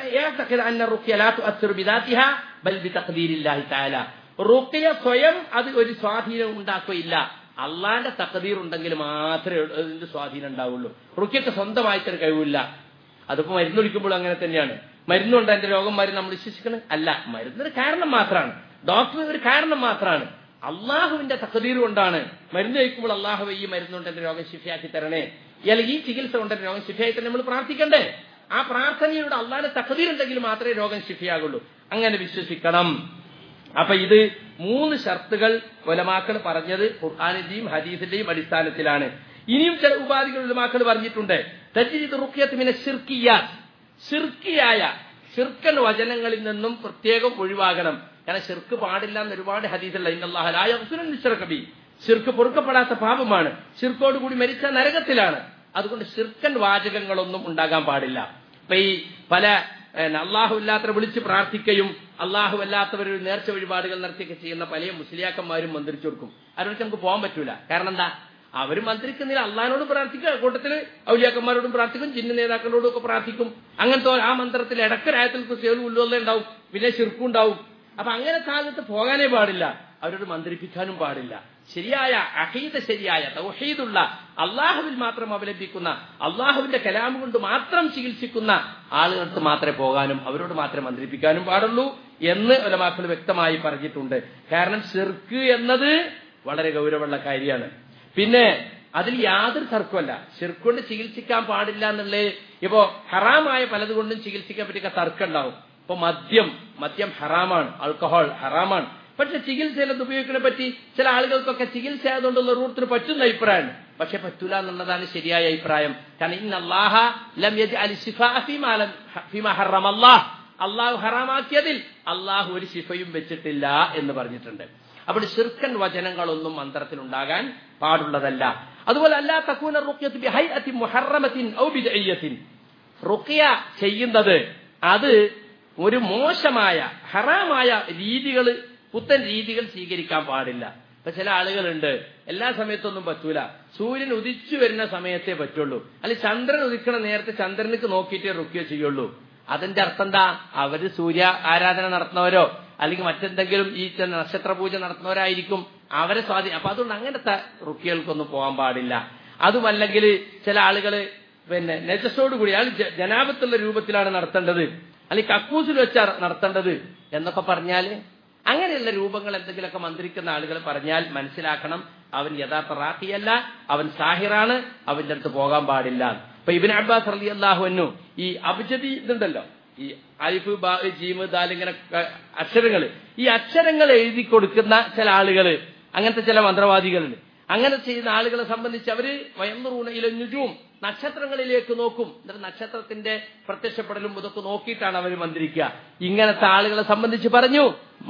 S1: റുക്കിയ സ്വയം അത് ഒരു സ്വാധീനം ഉണ്ടാക്കുകയില്ല അള്ളാന്റെ തക്കതീർ ഉണ്ടെങ്കിൽ മാത്രമേ അതിന്റെ സ്വാധീനം ഉണ്ടാവുള്ളൂ റുക്കിയൊക്കെ സ്വന്തമായിട്ടൊരു കഴിവില്ല അതിപ്പോ മരുന്നൊഴിക്കുമ്പോൾ അങ്ങനെ തന്നെയാണ് മരുന്നുണ്ട് എന്റെ രോഗം മാറി നമ്മൾ വിശ്വസിക്കണം അല്ല മരുന്നൊരു കാരണം മാത്രമാണ് ഡോക്ടർ ഒരു കാരണം മാത്രമാണ് അള്ളാഹുവിന്റെ തക്കതീർ കൊണ്ടാണ് മരുന്ന് കഴിക്കുമ്പോൾ അള്ളാഹു ഈ മരുന്നുകൊണ്ട് എന്റെ രോഗം ശിഫയാക്കി തരണേ അല്ലെങ്കിൽ ഈ ചികിത്സ കൊണ്ട് എന്റെ രോഗം ശിഫയായി തന്നെ നമ്മൾ പ്രാർത്ഥിക്കണ്ടേ ആ പ്രാർത്ഥനയുടെ അള്ളാഹിന്റെ തക്കതീർ ഉണ്ടെങ്കിൽ മാത്രമേ രോഗം ശിഫയാകുള്ളൂ അങ്ങനെ വിശ്വസിക്കണം അപ്പൊ ഇത് മൂന്ന് ഷർത്തുകൾ ഒലമാക്കൾ പറഞ്ഞത് ഖുർആാനിന്റെയും ഹദീസിന്റെയും അടിസ്ഥാനത്തിലാണ് ഇനിയും ചില ഉപാധികൾ ഉലമാക്കൾ പറഞ്ഞിട്ടുണ്ട് തജ്ജീദ് റുഖ്യത്തുമിനെ ഷിർക്കിയ ഷിർക്കിയായ ഷിർക്കൻ വചനങ്ങളിൽ നിന്നും പ്രത്യേകം ഒഴിവാകണം കാരണം ഷിർക്ക് പാടില്ല എന്ന് ഒരുപാട് ഹദീസല്ല ഇന്നല്ലാഹുബി ഷിർക്ക് പൊറുക്കപ്പെടാത്ത പാപമാണ് ഷിർക്കോട് കൂടി മരിച്ച നരകത്തിലാണ് അതുകൊണ്ട് ഷിർക്കൻ വാചകങ്ങളൊന്നും ഉണ്ടാകാൻ പാടില്ല ഇപ്പൊ ഈ പല അള്ളാഹു ഇല്ലാത്തവരെ വിളിച്ച് പ്രാർത്ഥിക്കുകയും അള്ളാഹു അല്ലാത്തവർ നേർച്ച വഴിപാടുകൾ നടത്തിയൊക്കെ ചെയ്യുന്ന പല മുസ്ലിയാക്കന്മാരും മന്ത്രിച്ചു കൊടുക്കും അവർക്ക് നമുക്ക് പോകാൻ പറ്റൂല കാരണം എന്താ അവർ മന്ത്രിക്കുന്നില്ല അള്ളഹാനോട് പ്രാർത്ഥിക്കുക കൂട്ടത്തിൽ ഔലിയാക്കന്മാരോടും പ്രാർത്ഥിക്കും ജിന്ന നേതാക്കളോടും ഒക്കെ പ്രാർത്ഥിക്കും അങ്ങനത്തെ ആ മന്ത്രത്തിൽ ഇടക്കരായത്തിൽ കുസികളും ഉള്ളുവല്ല ഉണ്ടാവും പിന്നെ ശിർക്കും ഉണ്ടാവും അപ്പൊ അങ്ങനെ കാലത്ത് പോകാനേ പാടില്ല അവരോട് മന്ത്രിപ്പിക്കാനും പാടില്ല ശരിയായ അഹീദ ശരിയായ തൗഹീദുള്ള അള്ളാഹുവിൽ മാത്രം അവലംബിക്കുന്ന അള്ളാഹുവിന്റെ കലാം കൊണ്ട് മാത്രം ചികിത്സിക്കുന്ന ആളുകൾക്ക് മാത്രമേ പോകാനും അവരോട് മാത്രമേ മന്ത്രിപ്പിക്കാനും പാടുള്ളൂ എന്ന് ഒലമാക്കൾ വ്യക്തമായി പറഞ്ഞിട്ടുണ്ട് കാരണം ഷിർക്ക് എന്നത് വളരെ ഗൗരവമുള്ള കാര്യമാണ് പിന്നെ അതിൽ യാതൊരു തർക്കമല്ല ഷിർക്കൊണ്ട് ചികിത്സിക്കാൻ പാടില്ല എന്നുള്ളത് ഇപ്പോ ഹറാമായ പലതുകൊണ്ടും ചികിത്സിക്കാൻ പറ്റിയ തർക്കം ഉണ്ടാവും ഇപ്പൊ മദ്യം മദ്യം ഹറാമാണ് ആൽക്കഹോൾ ഹറാമാണ് പക്ഷെ ചികിത്സയിൽ അത് ഉപയോഗിക്കുന്നതിനെ പറ്റി ചില ആളുകൾക്കൊക്കെ ചികിത്സ ആയതുകൊണ്ടുള്ള റൂട്ടിന് പറ്റുന്ന അഭിപ്രായമാണ് പക്ഷെ പറ്റൂല എന്നുള്ളതാണ് ശരിയായ അഭിപ്രായം കാരണം ഇന്ന് അള്ളാഹ ലം അള്ളാഹ് അള്ളാഹു ഹറാമാക്കിയതിൽ അള്ളാഹു ഒരു ശിഫയും വെച്ചിട്ടില്ല എന്ന് പറഞ്ഞിട്ടുണ്ട് അപ്പോൾ ശിർക്കൻ വചനങ്ങളൊന്നും മന്ത്രത്തിൽ ഉണ്ടാകാൻ പാടുള്ളതല്ല അതുപോലെ അല്ലാ തക്കൂന റുഖ്യത്ത് മുഹറമത്തിൻ ഔ ബിദയ്യത്തിൻ റുഖ്യ ചെയ്യുന്നത് അത് ഒരു മോശമായ ഹറാമായ രീതികൾ പുത്തൻ രീതികൾ സ്വീകരിക്കാൻ പാടില്ല ഇപ്പൊ ചില ആളുകളുണ്ട് എല്ലാ സമയത്തൊന്നും പറ്റൂല സൂര്യൻ ഉദിച്ചു വരുന്ന സമയത്തേ പറ്റുള്ളൂ അല്ലെങ്കിൽ ചന്ദ്രൻ ഉദിക്കണ നേരത്തെ ചന്ദ്രനിക്ക് നോക്കിയിട്ടേ റുക്കിയ ചെയ്യുള്ളൂ അതിന്റെ അർത്ഥം എന്താ അവര് സൂര്യ ആരാധന നടത്തുന്നവരോ അല്ലെങ്കിൽ മറ്റെന്തെങ്കിലും ഈ നക്ഷത്ര പൂജ നടത്തുന്നവരായിരിക്കും അവരെ സ്വാധീനം അപ്പൊ അതുകൊണ്ട് അങ്ങനത്തെ റുക്കികൾക്കൊന്നും പോകാൻ പാടില്ല അതുമല്ലെങ്കിൽ ചില ആളുകള് പിന്നെ നെജസോട് കൂടി അയാൾ ജനാപത്തുള്ള രൂപത്തിലാണ് നടത്തേണ്ടത് അല്ലെങ്കിൽ കക്കൂസിൽ വെച്ചാണ് നടത്തേണ്ടത് എന്നൊക്കെ പറഞ്ഞാല് അങ്ങനെയുള്ള രൂപങ്ങൾ എന്തെങ്കിലുമൊക്കെ മന്ത്രിക്കുന്ന ആളുകൾ പറഞ്ഞാൽ മനസ്സിലാക്കണം അവൻ യഥാർത്ഥ റാഖിയല്ല അവൻ സാഹിറാണ് അവന്റെ അടുത്ത് പോകാൻ പാടില്ല ഇപ്പൊ ഇബിൻ അബ്ബാസ് അലി അള്ളാഹുവിനു ഈ അബ്ജദി ഇതുണ്ടല്ലോ ഈ അലിഫ് ബാ ജീമ് ദാൽ ഇങ്ങനെ അക്ഷരങ്ങൾ ഈ അക്ഷരങ്ങൾ എഴുതി കൊടുക്കുന്ന ചില ആളുകള് അങ്ങനത്തെ ചില മന്ത്രവാദികളുണ്ട് അങ്ങനെ ചെയ്യുന്ന ആളുകളെ സംബന്ധിച്ച് അവര് വയന്നുറൂണയിലും നക്ഷത്രങ്ങളിലേക്ക് നോക്കും എന്നിട്ട് നക്ഷത്രത്തിന്റെ പ്രത്യക്ഷപ്പെടലും ഇതൊക്കെ നോക്കിയിട്ടാണ് അവർ മന്ത്രിക്കുക ഇങ്ങനത്തെ ആളുകളെ സംബന്ധിച്ച് പറഞ്ഞു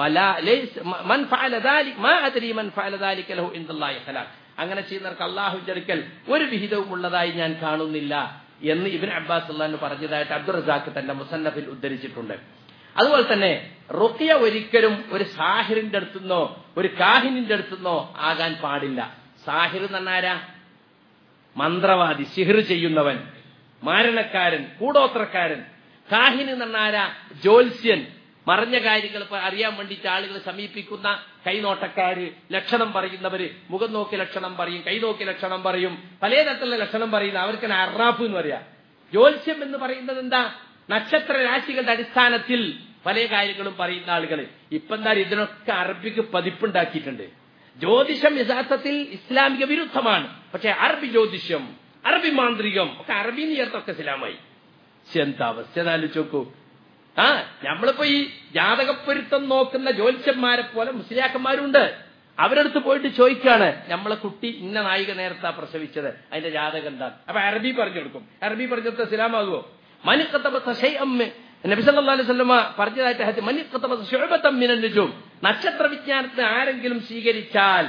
S1: അങ്ങനെ ചെയ്യുന്നവർക്ക് അള്ളാഹുവിന്റെ അടുക്കൽ ഒരു വിഹിതവും ഉള്ളതായി ഞാൻ കാണുന്നില്ല എന്ന് ഇബിൻ അബ്ബാസ് അള്ളഹാൻ പറഞ്ഞതായിട്ട് അബ്ദുൾ റസാഖ് തന്റെ മുസന്നഫിൽ ഉദ്ധരിച്ചിട്ടുണ്ട് അതുപോലെ തന്നെ റുക്കിയ ഒരിക്കലും ഒരു സാഹിറിന്റെ അടുത്തുനിന്നോ ഒരു കാഹിനിന്റെ അടുത്തുനിന്നോ ആകാൻ പാടില്ല സാഹിർ എന്നാരാ മന്ത്രവാദി സിഹിർ ചെയ്യുന്നവൻ മാരണക്കാരൻ കൂടോത്രക്കാരൻ കാഹിന് എന്നാരാ ജ്യോത്സ്യൻ മറഞ്ഞ കാര്യങ്ങൾ അറിയാൻ വേണ്ടിയിട്ട് ആളുകൾ സമീപിക്കുന്ന കൈനോട്ടക്കാര് ലക്ഷണം പറയുന്നവര് മുഖം നോക്കി ലക്ഷണം പറയും കൈ നോക്കി ലക്ഷണം പറയും പലതരത്തിലുള്ള ലക്ഷണം പറയുന്ന അവർക്ക് അറാഫ് എന്ന് പറയാം ജ്യോത്സ്യം എന്ന് പറയുന്നത് എന്താ നക്ഷത്ര രാശികളുടെ അടിസ്ഥാനത്തിൽ പല കാര്യങ്ങളും പറയുന്ന ആളുകൾ ഇപ്പൊ എന്താ ഇതിനൊക്കെ അറബിക്ക് പതിപ്പുണ്ടാക്കിയിട്ടുണ്ട് ജ്യോതിഷം യഥാർത്ഥത്തിൽ ഇസ്ലാമിക വിരുദ്ധമാണ് പക്ഷെ അറബി ജ്യോതിഷം അറബി മാന്ത്രികം ഒക്കെ അറബി ചേർത്തൊക്കെ ഇസ്ലാമായി എന്താ അവസ്ഥ ആലോചിച്ചോക്കൂ ആ നമ്മളിപ്പോ ഈ ജാതകപ്പൊരുത്തം നോക്കുന്ന ജ്യോത്സ്യന്മാരെ പോലെ മുസ്ലിയാക്കന്മാരുണ്ട് അവരടുത്ത് പോയിട്ട് ചോദിക്കാണ് നമ്മളെ കുട്ടി ഇന്ന നായിക നേരത്താ പ്രസവിച്ചത് അതിന്റെ ജാതകം എന്താണ് അപ്പൊ അറബി പറഞ്ഞു കൊടുക്കും അറബി പറഞ്ഞിട്ട് ഇസ്ലാമാകുമോ നബി സല്ലല്ലാഹു അലൈഹി വസല്ലമ പറഞ്ഞതായിട്ട് മനിക്കത്തബ ശുഅബതം മിനൻ നുജൂം നക്ഷത്ര വിജ്ഞാനത്തെ ആരെങ്കിലും സ്വീകരിച്ചാൽ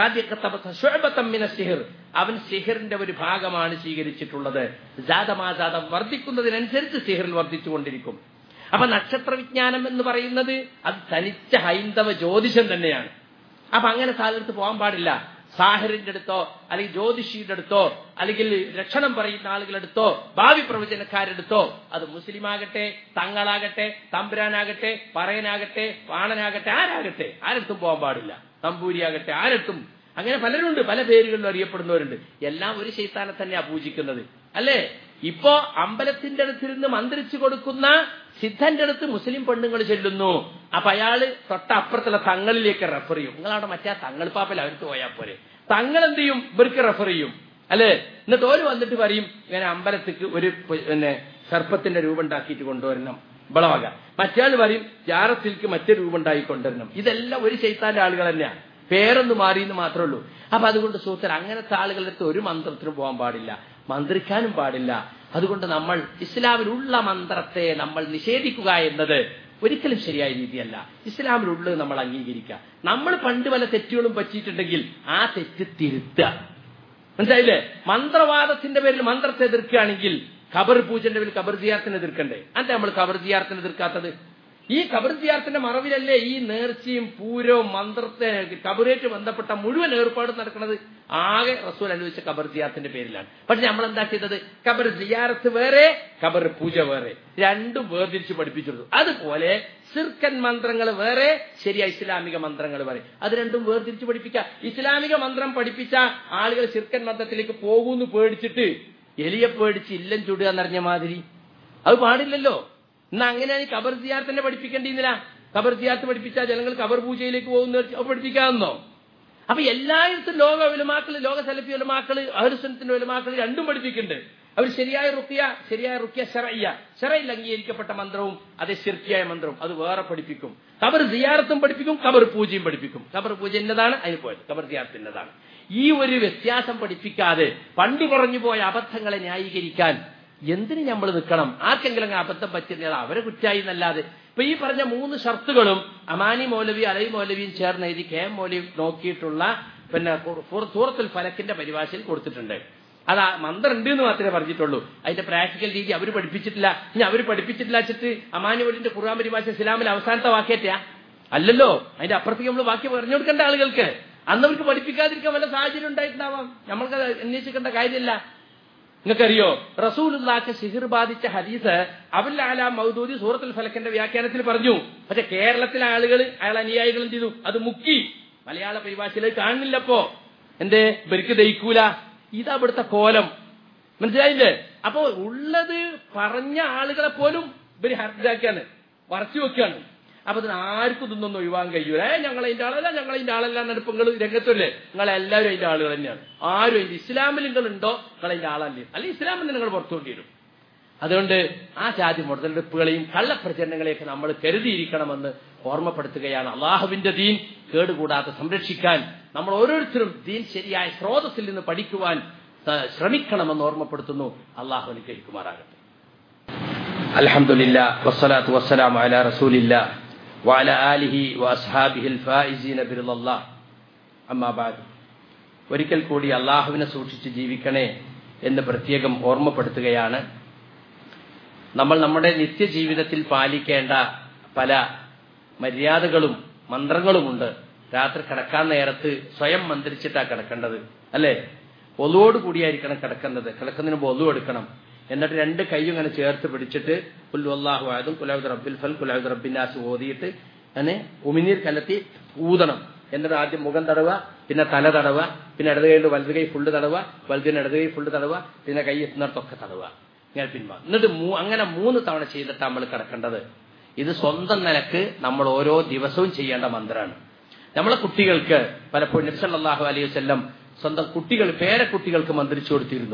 S1: അവൻ സിഹിറിന്റെ ഒരു ഭാഗമാണ് സ്വീകരിച്ചിട്ടുള്ളത് ജാതമാജാതം വർദ്ധിക്കുന്നതിനനുസരിച്ച് സിഹിറിൽ വർദ്ധിച്ചുകൊണ്ടിരിക്കും അപ്പൊ നക്ഷത്ര വിജ്ഞാനം എന്ന് പറയുന്നത് അത് തനിച്ച ഹൈന്ദവ ജ്യോതിഷം തന്നെയാണ് അപ്പൊ അങ്ങനെ സാധനത്ത് പോകാൻ പാടില്ല സാഹറിന്റെ അടുത്തോ അല്ലെങ്കിൽ ജ്യോതിഷിയുടെ അടുത്തോ അല്ലെങ്കിൽ രക്ഷണം പറയുന്ന ആളുകളെടുത്തോ ഭാവി പ്രവചനക്കാരെടുത്തോ അത് മുസ്ലിം ആകട്ടെ തങ്ങളാകട്ടെ തമ്പുരാനാകട്ടെ പറയനാകട്ടെ വാണനാകട്ടെ ആരാകട്ടെ ആരടുത്തും പോകാൻ പാടില്ല തമ്പൂരിയാകട്ടെ ആരടുത്തും അങ്ങനെ പലരുണ്ട് പല പേരുകളിലും അറിയപ്പെടുന്നവരുണ്ട് എല്ലാം ഒരു ശൈത്താനെ തന്നെയാ പൂജിക്കുന്നത് അല്ലേ ഇപ്പോ അമ്പലത്തിന്റെ അടുത്തിരുന്ന് മന്ത്രിച്ചു കൊടുക്കുന്ന സിദ്ധന്റെ അടുത്ത് മുസ്ലിം പെണ്ണുങ്ങൾ ചെല്ലുന്നു അപ്പൊ അയാള് തൊട്ടപ്പുറത്തുള്ള തങ്ങളിലേക്ക് റെഫർ ചെയ്യും നിങ്ങളവിടെ മറ്റേ തങ്ങൾ പാപ്പൽ അവർക്ക് പോയാൽ പോരെ തങ്ങൾ എന്ത് ചെയ്യും ഇവർക്ക് റെഫർ ചെയ്യും അല്ലേ എന്നിട്ട് ഓര് വന്നിട്ട് പറയും ഇങ്ങനെ അമ്പലത്തിക്ക് ഒരു പിന്നെ സർപ്പത്തിന്റെ രൂപം ഉണ്ടാക്കിയിട്ട് കൊണ്ടുവരണം ഇവളവക മറ്റയാൾ പറയും ജാറത്തിൽക്ക് മറ്റേ രൂപം ഉണ്ടാക്കി കൊണ്ടുവരണം ഇതെല്ലാം ഒരു ചൈത്താന്റെ ആളുകൾ തന്നെയാണ് പേരൊന്ന് മാറിയെന്ന് മാത്രമേ ഉള്ളൂ അപ്പൊ അതുകൊണ്ട് സൂത്രൻ അങ്ങനത്തെ ആളുകളുടെ അടുത്ത് ഒരു മന്ത്രത്തിനും പോകാൻ പാടില്ല മന്ത്രിക്കാനും പാടില്ല അതുകൊണ്ട് നമ്മൾ ഇസ്ലാമിലുള്ള മന്ത്രത്തെ നമ്മൾ നിഷേധിക്കുക എന്നത് ഒരിക്കലും ശരിയായ രീതിയല്ല ഇസ്ലാമിലുള്ളത് നമ്മൾ അംഗീകരിക്കുക നമ്മൾ പണ്ട് പല തെറ്റുകളും പറ്റിയിട്ടുണ്ടെങ്കിൽ ആ തെറ്റ് തിരുത്തുക മനസ്സിലായില്ലേ മന്ത്രവാദത്തിന്റെ പേരിൽ മന്ത്രത്തെ എതിർക്കുകയാണെങ്കിൽ ഖബർ പൂജന്റെ പേരിൽ ഖബർ ജിയാർത്തിനെ എതിർക്കണ്ടേ അതെ നമ്മൾ ഖബർ ജിയാർത്തിനെ എതിർക്കാത്തത് ഈ ഖബർ ജിയാർത്തിന്റെ മറവിലല്ലേ ഈ നേർച്ചയും പൂരവും മന്ത്രത്തെ കബറേറ്റ് ബന്ധപ്പെട്ട മുഴുവൻ ഏർപ്പാടും നടക്കുന്നത് ആകെ റസൂൽ അനുവദിച്ച ഖബർ ജിയാർത്തിന്റെ പേരിലാണ് പക്ഷെ നമ്മൾ എന്താ ചെയ്തത് ഖബർ ജിയാറത്ത് വേറെ ഖബർ പൂജ വേറെ രണ്ടും വേർതിരിച്ച് പഠിപ്പിച്ചിരുന്നു അതുപോലെ സിർക്കൻ മന്ത്രങ്ങൾ വേറെ ശരിയായ ഇസ്ലാമിക മന്ത്രങ്ങൾ വേറെ അത് രണ്ടും വേർതിരിച്ച് പഠിപ്പിക്കുക ഇസ്ലാമിക മന്ത്രം പഠിപ്പിച്ച ആളുകൾ സിർക്കൻ മന്ത്രത്തിലേക്ക് പോകുന്നു പേടിച്ചിട്ട് എലിയെ പേടിച്ച് ഇല്ലം ചുടുക എന്നറിഞ്ഞ മാതിരി അത് പാടില്ലല്ലോ എന്നാ അങ്ങനെയാണ് ഈ കബർ സിയാർത്തന്നെ പഠിപ്പിക്കേണ്ടിയിരുന്നില്ല കബർ സിയാർത്ത് പഠിപ്പിച്ചാൽ ജനങ്ങൾ കബർ പൂജയിലേക്ക് പോകുന്ന പഠിപ്പിക്കാമെന്നോ അപ്പൊ എല്ലായിടത്തും ലോക വിലമാക്കള് ലോക സലഫി വിലമാക്കള് അഹുസനത്തിന്റെ വിലമാക്കള് രണ്ടും പഠിപ്പിക്കുന്നുണ്ട് അവർ ശരിയായ റുക്കിയ ശരിയായ റുക്കിയ ഷറയ്യ ഷറയിൽ അംഗീകരിക്കപ്പെട്ട മന്ത്രവും അതേ ശിർക്കിയായ മന്ത്രവും അത് വേറെ പഠിപ്പിക്കും കബർ സിയാറത്തും പഠിപ്പിക്കും കബർ പൂജയും പഠിപ്പിക്കും കബർ പൂജ എന്നതാണ് അതിന് പോയത് കബർ സിയാറത്തിൻ്റെതാണ് ഈ ഒരു വ്യത്യാസം പഠിപ്പിക്കാതെ പണ്ട് പറഞ്ഞു പോയ അബദ്ധങ്ങളെ ന്യായീകരിക്കാൻ എന്തിന് നമ്മൾ നിൽക്കണം ആർക്കെങ്കിലും അങ്ങനെ അബദ്ധം പറ്റിയാൽ അവരെ കുറ്റായി എന്നല്ലാതെ ഇപ്പൊ ഈ പറഞ്ഞ മൂന്ന് ഷർത്തുകളും അമാനി മൗലവി അലൈ മൗലവിയും ചേർന്ന് എഴുതി കെ എം മൗലവി നോക്കിയിട്ടുള്ള പിന്നെ സൂറത്തുൽ ഫലക്കിന്റെ പരിഭാഷയിൽ കൊടുത്തിട്ടുണ്ട് അത് ആ മന്ത്രം ഉണ്ട് എന്ന് മാത്രമേ പറഞ്ഞിട്ടുള്ളൂ അതിന്റെ പ്രാക്ടിക്കൽ രീതി അവർ പഠിപ്പിച്ചിട്ടില്ല ഇനി അവർ പഠിപ്പിച്ചിട്ടില്ല വെച്ചിട്ട് അമാനി മൗലിന്റെ ഖുർആൻ പരിഭാഷ ഇസ്ലാമിൽ അവസാനത്തെ വാക്കേറ്റാ അല്ലല്ലോ അതിന്റെ അപ്പുറത്തേക്ക് നമ്മൾ ബാക്കി പറഞ്ഞു കൊടുക്കേണ്ട ആളുകൾക്ക് അന്ന് അവർക്ക് പഠിപ്പിക്കാതിരിക്കാൻ വല്ല സാഹചര്യം ഉണ്ടായിട്ടുണ്ടാവാം നമ്മൾക്ക് അന്വേഷിക്കേണ്ട കാര്യമില്ല നിങ്ങൾക്കറിയോ റസൂലുള്ളാക്ക് സിഹിർ ബാധിച്ച ഹദീസ് അബുൽ അല മൗദൂദി സൂറത്തുൽ ഫലക്കിന്റെ വ്യാഖ്യാനത്തിൽ പറഞ്ഞു പക്ഷെ കേരളത്തിലെ ആളുകൾ അയാൾ അനുയായികൾ എന്ത് ചെയ്തു അത് മുക്കി മലയാള പരിഭാഷയിൽ കാണുന്നില്ലപ്പോ എന്തേ ഇവർക്ക് ദഹിക്കൂല ഇതാ ഇവിടുത്തെ കോലം മനസ്സിലായില്ലേ അപ്പോ ഉള്ളത് പറഞ്ഞ ആളുകളെ പോലും ഇവര് ഹർജാക്കിയാണ് വറച്ചു വെക്കുകയാണ് അപ്പൊ ഇതിന് ആർക്കും ഇതൊന്നും ഒഴിവാൻ കഴിയൂല ഏ ഞങ്ങൾ അതിന്റെ ആളല്ല ഞങ്ങൾ അതിന്റെ ആളല്ല എന്നിട്ട് നിങ്ങൾ രംഗത്തല്ലേ നിങ്ങൾ എല്ലാവരും അതിന്റെ ആളുകൾ തന്നെയാണ് ആരും അതിന്റെ ഇസ്ലാമിൽ നിങ്ങൾ ഉണ്ടോ നിങ്ങൾ അതിന്റെ ആളല്ലേ അല്ലെ ഇസ്ലാമിൽ നിന്ന് നിങ്ങൾ പുറത്തു കൊണ്ടിരും അതുകൊണ്ട് ആ ജാതി മുതലെടുപ്പുകളെയും കള്ളപ്രചരണങ്ങളെയൊക്കെ നമ്മൾ കരുതിയിരിക്കണമെന്ന് ഓർമ്മപ്പെടുത്തുകയാണ് അള്ളാഹുവിന്റെ ദീൻ കേടുകൂടാതെ സംരക്ഷിക്കാൻ നമ്മൾ ഓരോരുത്തരും ദീൻ ശരിയായ സ്രോതസ്സിൽ നിന്ന് പഠിക്കുവാൻ ത- ശ്രമിക്കണമെന്ന് ഓർമ്മപ്പെടുത്തുന്നു അള്ളാഹു അനുഗ്രഹിക്കുമാറാകട്ടെ അൽഹംദുലില്ല വസ്സലാത്തു വസ്സലാം അല റസൂലില്ല وعلى آله وأصحابه الفائزين برضا الله أما بعد ഒരിക്കൽ കൂടി അള്ളാഹുവിനെ സൂക്ഷിച്ച് ജീവിക്കണേ എന്ന് പ്രത്യേകം ഓർമ്മപ്പെടുത്തുകയാണ് നമ്മൾ നമ്മുടെ നിത്യജീവിതത്തിൽ പാലിക്കേണ്ട പല മര്യാദകളും മന്ത്രങ്ങളുമുണ്ട് രാത്രി കിടക്കാൻ നേരത്ത് സ്വയം മന്ത്രിച്ചിട്ടാ കിടക്കേണ്ടത് അല്ലേ ഒലുവോട് കൂടിയായിരിക്കണം കിടക്കുന്നത് കിടക്കുന്നതിന് മുമ്പ് ഒലു എടുക്കണം എന്നിട്ട് രണ്ട് കൈയും ഇങ്ങനെ ചേർത്ത് പിടിച്ചിട്ട് കുല്ലു അള്ളാഹു ആയതും കുലാവുദ് റബ്ബിൽ ഫൽ കുലാവുദ് റബ്ബിനാസ് ഓതിയിട്ട് അങ്ങനെ ഉമിനീർ കലത്തി ഊതണം എന്നിട്ട് ആദ്യം മുഖം തടവുക പിന്നെ തല തടവുക പിന്നെ ഇടത് കൈ വലത് കൈ ഫുള്ള് തടവുക വലതിന് ഇടത് കൈ ഫുള്ള് തടവുക പിന്നെ കൈ എത്തുന്നിടത്തൊക്കെ തടവുക ഇങ്ങനെ പിൻവാ എന്നിട്ട് മൂ- അങ്ങനെ മൂന്ന് തവണ ചെയ്തിട്ട് നമ്മൾ കിടക്കേണ്ടത് ഇത് സ്വന്തം നിലക്ക് നമ്മൾ ഓരോ ദിവസവും ചെയ്യേണ്ട മന്ത്രമാണ് നമ്മളെ കുട്ടികൾക്ക് പലപ്പോഴും നബ്സല്ലാഹു അലൈഹി വസല്ലം സ്വന്തം കുട്ടികൾ പേരക്കുട്ടികൾക്ക് മന്ത്രിച്ചു കൊടുത്തിരുന്നു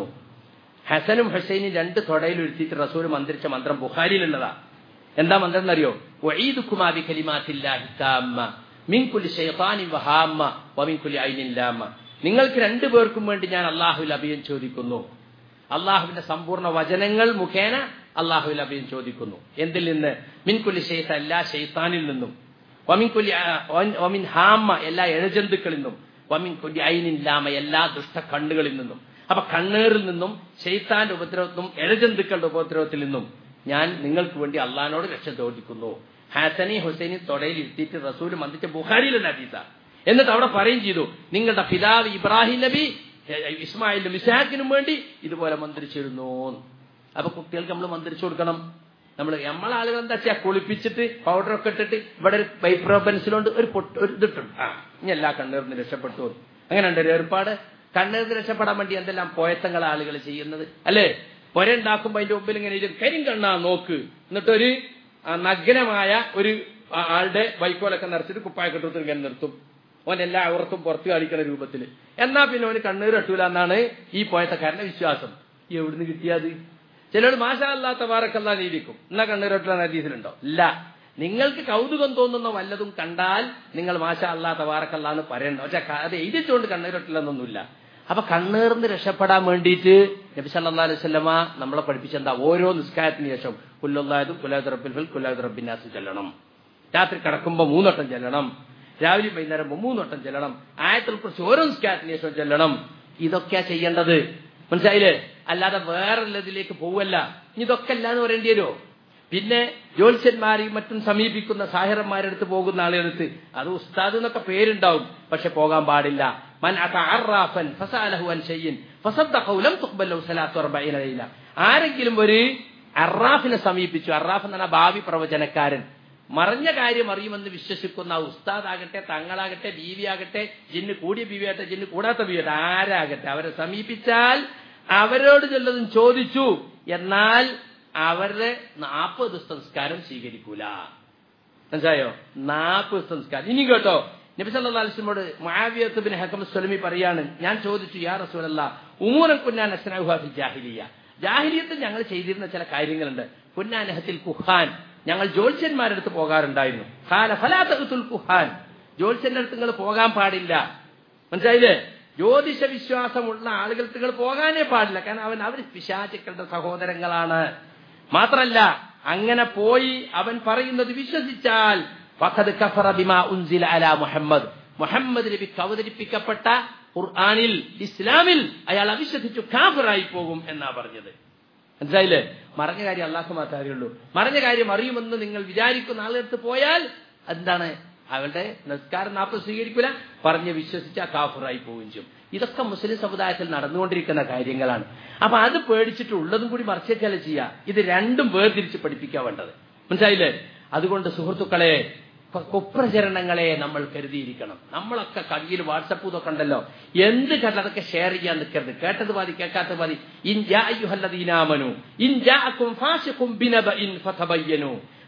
S1: ഹസനും ഹുസൈനും രണ്ട് തൊടയിൽ ഉരുത്തിയിട്ട് റസൂൽ മന്ത്രിച്ച മന്ത്രം ബുഖാരിയിലുള്ളതാ എന്താ മന്ത്രം എന്നറിയോ വഈദുക്കുമാ ബികലിമാത്തില്ലാഹി താമ്മ മിൻ കുല്ലി ശൈത്താനിൻ വഹാമ്മ വമിൻ കുല്ലി ഐനിൻ ലാമ്മ നിങ്ങൾക്ക് രണ്ടു പേർക്കും വേണ്ടി ഞാൻ അള്ളാഹുവിൽ അഭയം ചോദിക്കുന്നു അള്ളാഹുവിന്റെ സമ്പൂർണ്ണ വചനങ്ങൾ മുഖേന അള്ളാഹുവിൽ അഭയം ചോദിക്കുന്നു എന്തിൽ നിന്ന് മിൻകുലി ഷെയ്ത്ത എല്ലാ ഷെയ്ത്താനിൽ നിന്നും വമിൻ കുലി വമിൻ ഹാമ്മ എല്ലാ എഴജന്തുക്കളിൽ നിന്നും വമിൻ കുലി ഐനില്ലാമ എല്ലാ ദുഷ്ട കണ്ണുകളിൽ നിന്നും അപ്പൊ കണ്ണേറിൽ നിന്നും ഷെയ്ത്താന്റെ ഉപദ്രവത്തിൽ നിന്നും എഴജന്തുക്കളുടെ ഉപദ്രവത്തിൽ നിന്നും ഞാൻ നിങ്ങൾക്ക് വേണ്ടി അള്ളഹാനോട് രക്ഷ ചോദിക്കുന്നു ഹാസനി ഹുസൈനി തൊടയിൽ ഇരുത്തിയിട്ട് റസൂൽ മന്ദിച്ച ബുഹാരിയിലുള്ള ഹദീസ എന്നിട്ട് അവിടെ പറയും ചെയ്തു നിങ്ങളുടെ പിതാവ് ഇബ്രാഹിം നബി ഇസ്മായിലും ഇസാഖിനും വേണ്ടി ഇതുപോലെ മന്ത്രിച്ചിരുന്നു അപ്പൊ കുട്ടികൾക്ക് നമ്മൾ മന്ത്രിച്ചു കൊടുക്കണം നമ്മൾ നമ്മളെ ആളുകൾ എന്താ ചെയ്യാ കുളിപ്പിച്ചിട്ട് പൗഡറൊക്കെ ഇട്ടിട്ട് ഇവിടെ ഒരു വൈപ്രോ പെൻസിലുണ്ട് ഒരു പൊട്ട് ഒരു ഇതിട്ടുണ്ട് ആ ഇനി എല്ലാ കണ്ണീർന്ന് രക്ഷപ്പെട്ടു അങ്ങനെ ഉണ്ട് ഒരു ഏർപ്പാട് കണ്ണീർന്ന് രക്ഷപ്പെടാൻ വേണ്ടി എന്തെല്ലാം പോയത്തങ്ങൾ ആളുകൾ ചെയ്യുന്നത് അല്ലേ പൊര ഉണ്ടാക്കുമ്പോ അതിന്റെ മുമ്പിൽ ഇങ്ങനെ ഇത് കരിങ്കണ്ണാ നോക്ക് എന്നിട്ടൊരു ആ, നഗ്നമായ ഒരു ആ- ആളുടെ വൈക്കോലൊക്കെ നിറച്ചിട്ട് കുപ്പായൊക്കെ ഇട്ടിട്ട് ഇങ്ങനെ നിർത്തും ഓൻ എല്ലാ അവർത്തും പുറത്തു കാണിക്കുന്ന രൂപത്തിൽ എന്നാ പിന്നെ ഓന് കണ്ണീർ ഇട്ടൂല എന്നാണ് ഈ പോയത്തക്കാരന്റെ വിശ്വാസം എവിടുന്ന് കിട്ടിയത് ചിലർ മാഷാ അല്ലാത്ത വാറക്കല്ലാ നീതിക്കും എന്നാ കണ്ണീർ ഇട്ടുള്ള നദീസിലുണ്ടോ ഇല്ല നിങ്ങൾക്ക് കൗതുകം തോന്നുന്ന വല്ലതും കണ്ടാൽ നിങ്ങൾ മാഷാ അല്ലാത്ത വാറക്കല്ലാന്ന് പറയണ്ട പക്ഷെ അത് എഴുതിച്ചുകൊണ്ട് കണ്ണീരിട്ടില്ലെന്നൊന്നുമില്ല അപ്പൊ കണ്ണീർന്ന് രക്ഷപ്പെടാൻ വേണ്ടിയിട്ട് നബി സല്ലല്ലാഹു അലൈഹി വസല്ലമ നമ്മളെ പഠിപ്പിച്ചെന്താ ഓരോ നിസ്കാരത്തിന് ശേഷം കുല്ലുള്ളായതും കുലാദ് റബ്ബിൽ ഫൽ കുലാദ് റബ്ബിനാസ് ചെല്ലണം രാത്രി കിടക്കുമ്പോ മൂന്നോട്ടം ചെല്ലണം രാവിലെ വൈകുന്നേരം മൂന്നോട്ടം ചെല്ലണം ആയത്തിൽ കുറിച്ച് ഓരോ നിസ്കാരത്തിന് ശേഷം ചെല്ലണം ഇതൊക്കെയാ ചെയ്യേണ്ടത് മനസ്സിലായില്ലേ അല്ലാതെ വേറെല്ലതിലേക്ക് പോവല്ല ഇതൊക്കെ അല്ല എന്ന് പറയേണ്ടി വരുമോ പിന്നെ ജ്യോത്സ്യന്മാരെയും മറ്റും സമീപിക്കുന്ന സാഹിറന്മാരെടുത്ത് പോകുന്ന ആളുകൾക്ക് അത് ഉസ്താദ് എന്നൊക്കെ പേരുണ്ടാവും പക്ഷെ പോകാൻ പാടില്ല മൻ അത അറാഫൻ ഫസഅലഹു അൻ ഷൈഇൻ ഫസദ്ദഖഹു ലം തുഖ്ബൽ ലഹു സലാത്തു അർബഈന ലൈല ആരെങ്കിലും ഒരു അറാഫിനെ സമീപിച്ചു അറാഫ് എന്ന് പറഞ്ഞാൽ ഭാവി പ്രവചനക്കാരൻ മറഞ്ഞ കാര്യം അറിയുമെന്ന് വിശ്വസിക്കുന്ന ആ ഉസ്താദാകട്ടെ തങ്ങളാകട്ടെ ബീവിയാകട്ടെ ജിന്ന് കൂടിയ ബീവിയാകട്ടെ ജിന്ന് കൂടാത്ത ബീവിയാകട്ടെ ആരാകട്ടെ അവരെ സമീപിച്ചാൽ അവരോട് ചിലതും ചോദിച്ചു എന്നാൽ അവരുടെ നാൽപ്പത് സംസ്കാരം സ്വീകരിക്കൂല മനസ്സിലായോ നാൽപ്പത് സംസ്കാരം ഇനി കേട്ടോ നബി സല്ലല്ലാഹു അലൈഹി വസല്ലമയോട് മുആവിയത്ത് ബിൻ ഹകം സ്വലമി പറയാണ് ഞാൻ ചോദിച്ചു യാ റസൂലല്ല ഉമൂറൻ കുന്നാൻ അസ്നഉഹ ഫിൽ ജാഹിലിയ ജാഹിലിയത്തിൽ ഞങ്ങൾ ചെയ്തിരുന്ന ചില കാര്യങ്ങളുണ്ട് കുന്നാനഹത്തിൽ കുഹാൻ ഞങ്ങൾ ജ്യോത്സ്യന്മാരുടെ അടുത്ത് പോകാറുണ്ടായിരുന്നു ഖാല ഫലാ തഖ്തുൽ കുഹാൻ ജ്യോത്സ്യന്റെ അടുത്ത് നിങ്ങൾ പോകാൻ പാടില്ല മനസ്സിലായില്ലേ ജ്യോതിഷ വിശ്വാസമുള്ള ആളുകൾക്ക് നിങ്ങൾ പോകാനേ പാടില്ല കാരണം അവൻ അവർ പിശാചുക്കളുടെ സഹോദരങ്ങളാണ് മാത്രല്ല അങ്ങനെ പോയി അവൻ പറയുന്നത് വിശ്വസിച്ചാൽ ഫഖദ് കഫറ ബിമാ ഉൻസില അലാ മുഹമ്മദ് മുഹമ്മദ് നബിക്ക് അവതരിപ്പിക്കപ്പെട്ട ഖുർആനിൽ ഇസ്ലാമിൽ അയാൾ അവിശ്വസിച്ചു കാഫിറായി പോകും എന്നാ പറഞ്ഞത് മനസ്സിലായില്ലേ മറഞ്ഞ കാര്യം അള്ളാഹ് മാത്രമേ അറിയുള്ളൂ മറഞ്ഞ കാര്യം അറിയുമെന്ന് നിങ്ങൾ വിചാരിക്കുന്ന ആളെടുത്ത് പോയാൽ എന്താണ് അവരുടെ നിസ്കാരം നാപ്പ് സ്വീകരിക്കില്ല പറഞ്ഞ് വിശ്വസിച്ച കാഫുറായി പോവുകയും ചെയ്യും ഇതൊക്കെ മുസ്ലിം സമുദായത്തിൽ നടന്നുകൊണ്ടിരിക്കുന്ന കാര്യങ്ങളാണ് അപ്പൊ അത് പേടിച്ചിട്ട് ഉള്ളതും കൂടി മറിച്ചേക്കല്ല ചെയ്യുക ഇത് രണ്ടും വേർതിരിച്ച് പഠിപ്പിക്കാൻ വേണ്ടത് മനസ്സിലായില്ലേ അതുകൊണ്ട് സുഹൃത്തുക്കളെ ഇപ്പൊ കുപ്രചരണങ്ങളെ നമ്മൾ കരുതിയിരിക്കണം നമ്മളൊക്കെ കയ്യിൽ വാട്സപ്പ് ഇതൊക്കെ ഉണ്ടല്ലോ എന്ത് കണ്ട അതൊക്കെ ഷെയർ ചെയ്യാൻ നിൽക്കരുത് കേട്ടത് മതി കേൾക്കാത്തത് മതി ഇൻ ജാ അയ്യുഹല്ലദീനാമനു ഇൻ ജാഅക്കും ഫാസിഖും ബിനബഇൻ ഫതബയ്യനു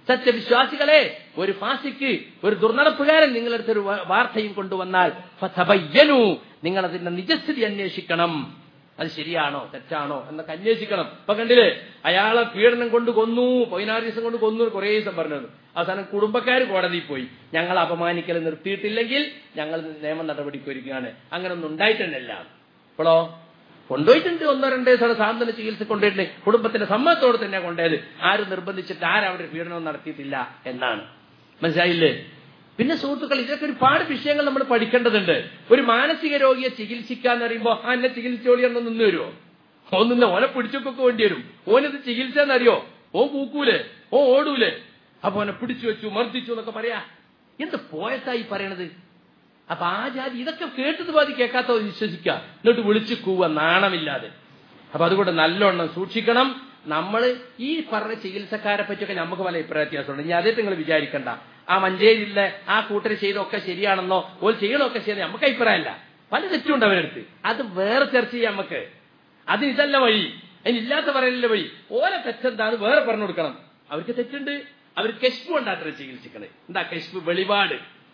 S1: സത്യവിശ്വാസികളെ ഒരു ഫാസിക്ക് ഒരു ദുർനടപ്പുകാരൻ നിങ്ങളടുത്ത് ഒരു വാ- വാർത്തയും കൊണ്ടുവന്നാൽ ഫതബയ്യനു നിങ്ങൾ അതിന്റെ നിജസ്ഥിതി അന്വേഷിക്കണം അത് ശരിയാണോ തെറ്റാണോ എന്നൊക്കെ അന്വേഷിക്കണം ഇപ്പൊ കണ്ടില്ലേ അയാളെ പീഡനം കൊണ്ട് കൊന്നു പതിനാറ് ദിവസം കൊണ്ട് കൊന്നു കുറേ ദിവസം പറഞ്ഞത് അവസാനം കുടുംബക്കാർ കോടതിയിൽ പോയി ഞങ്ങൾ അപമാനിക്കൽ നിർത്തിയിട്ടില്ലെങ്കിൽ ഞങ്ങൾ നിയമ നടപടിക്ക് ഒരുക്കുകയാണ് അങ്ങനെ ഒന്നും ഉണ്ടായിട്ടുണ്ടല്ല ഇപ്പോഴോ കൊണ്ടുപോയിട്ടുണ്ട് ഒന്നോ രണ്ടോ ദിവസം സാന്ത്വന ചികിത്സ കൊണ്ടുപോയിട്ടുണ്ട് കുടുംബത്തിന്റെ സമ്മതത്തോടെ തന്നെ കൊണ്ടുപോയത് ആരും നിർബന്ധിച്ചിട്ട് ആരും അവിടെ പീഡനം നടത്തിയിട്ടില്ല എന്നാണ് മനസ്സിലായില്ലേ പിന്നെ സുഹൃത്തുക്കൾ ഇതൊക്കെ ഒരുപാട് വിഷയങ്ങൾ നമ്മൾ പഠിക്കേണ്ടതുണ്ട് ഒരു മാനസിക രോഗിയെ ചികിത്സിക്കാന്ന് പറയുമ്പോ ആ എന്നെ ചികിത്സയോളി എന്ന് നിന്ന് വരുമോ ഓന്നിന്ന് ഓനെ പിടിച്ചൊക്കെ വേണ്ടി വരും ഓനത് ചികിത്സ എന്നറിയോ ഓ കൂക്കൂലേ ഓ ഓടൂലേ അപ്പൊ ഓനെ പിടിച്ചു വെച്ചു മർദ്ദിച്ചു എന്നൊക്കെ പറയാ എന്ത് പോയത്തായി പറയണത് അപ്പൊ ആ ജാതി ഇതൊക്കെ കേട്ടത് പാതി കേൾക്കാത്ത വിശ്വസിക്കുക എന്നിട്ട് വിളിച്ചു കൂവ നാണമില്ലാതെ അപ്പൊ അതുകൊണ്ട് നല്ലോണം സൂക്ഷിക്കണം നമ്മൾ ഈ പറഞ്ഞ ചികിത്സക്കാരെ പറ്റിയൊക്കെ നമുക്ക് പല അഭിപ്രായ വ്യത്യാസമുണ്ട് ഇനി അതേ നിങ്ങൾ വിചാരിക്കണ്ട ആ മഞ്ചേരിയിലെ ആ കൂട്ടർ ചെയ്തൊക്കെ ശരിയാണെന്നോ ഓൽ ചെയ്യണമൊക്കെ ശരി നമുക്ക് അഭിപ്രായമല്ല പല തെറ്റുണ്ട് അവരെടുത്ത് അത് വേറെ ചർച്ച ചെയ്യാം നമുക്ക് അതിന് ഇതല്ല വഴി അതിനില്ലാത്ത പറയലല്ല വഴി ഓരോ തെറ്റെന്താണ് വേറെ പറഞ്ഞു കൊടുക്കണം അവർക്ക് തെറ്റുണ്ട് അവർ കെഷ്പ് കൊണ്ടാത്ര ചികിത്സിക്കണേ എന്താ കെഷ്പ് വെളിപാട്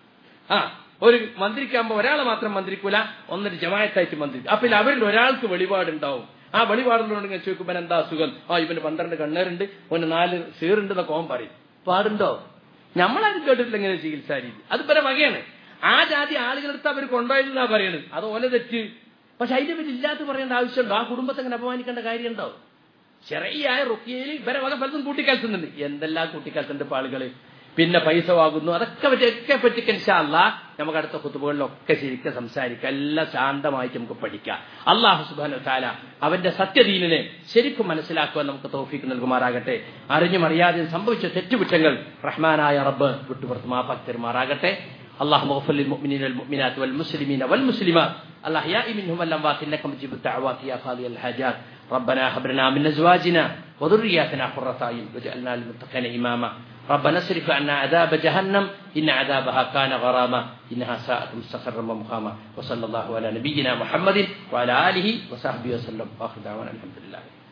S1: ആ ഒരു മന്ത്രിക്കാകുമ്പോ ഒരാളെ മാത്രം മന്ത്രിക്കൂല ഒന്നൊരു ജമായത്തായിട്ട് മന്ത്രിക്കും അപ്പൊ ഇതിൽ അവരിൽ ഒരാൾക്ക് വെളിപാടുണ്ടാവും ആ വെളിപാടുള്ളതുകൊണ്ട് ചോദിക്കുമ്പോൾ എന്താ അസുഖം ആ ഇവന് പന്ത്രണ്ട് കണ്ണേറുണ്ട് ഓന് നാല് സീറുണ്ട് എന്നൊക്കെ ഓൻ പറയും പാടുണ്ടോ നമ്മളാരും കേട്ടിട്ടില്ല ഇങ്ങനെ ചികിത്സാ രീതി അത് ഇവരെ വകയാണ് ആ ജാതി ആളുകളെടുത്ത് അവർ കൊണ്ടുപോയതെന്നാ പറയണത് അത് ഓല തെറ്റ് പക്ഷെ അതിന്റെ പേര് ഇല്ലാത്ത പറയേണ്ട ആവശ്യമുണ്ടോ ആ കുടുംബത്തെ അങ്ങനെ അപമാനിക്കേണ്ട കാര്യമുണ്ടോ ചെറിയായ റുക്കിയയിൽ ഇവരെ വക പലതും കൂട്ടിക്കലത്തുന്നുണ്ട് എന്തെല്ലാം കൂട്ടിക്കലത്തുണ്ട് ഇപ്പൊ ആളുകള് പിന്നെ പൈസ വാങ്ങുന്നു അതൊക്കെ പറ്റി ഒക്കെ പറ്റിക്കൻഷല്ല നമുക്ക് അടുത്ത കുത്തുബുകളിലൊക്കെ ശരിക്കും സംസാരിക്കാം എല്ലാം ശാന്തമായിട്ട് നമുക്ക് പഠിക്കാം അള്ളാഹു സുബാന താല അവന്റെ സത്യദീനിനെ ശരിക്കും മനസ്സിലാക്കുവാൻ നമുക്ക് തോഫിക്ക് നൽകുമാറാകട്ടെ അറിഞ്ഞും അറിയാതെയും സംഭവിച്ച തെറ്റുകുറ്റങ്ങൾ റഹ്മാനായ റബ്ബ് വിട്ടുപുറത്ത് മാപ്പാക്കി തരുമാറാകട്ടെ اللهم اغفر للمؤمنين والمؤمنات والمسلمين والمسلمات الأحياء منهم والأموات إنك مجيب الدعوات يا قاضي الحاجات ربنا هب لنا من أزواجنا وذرياتنا قرة أعين واجعلنا للمتقين إماما ربنا اصرف عنا عذاب جهنم إن عذابها كان غراما إنها ساءت مستقرا ومقاما وصلى الله على نبينا محمد وعلى آله وصحبه وسلم وآخر دعوانا الحمد لله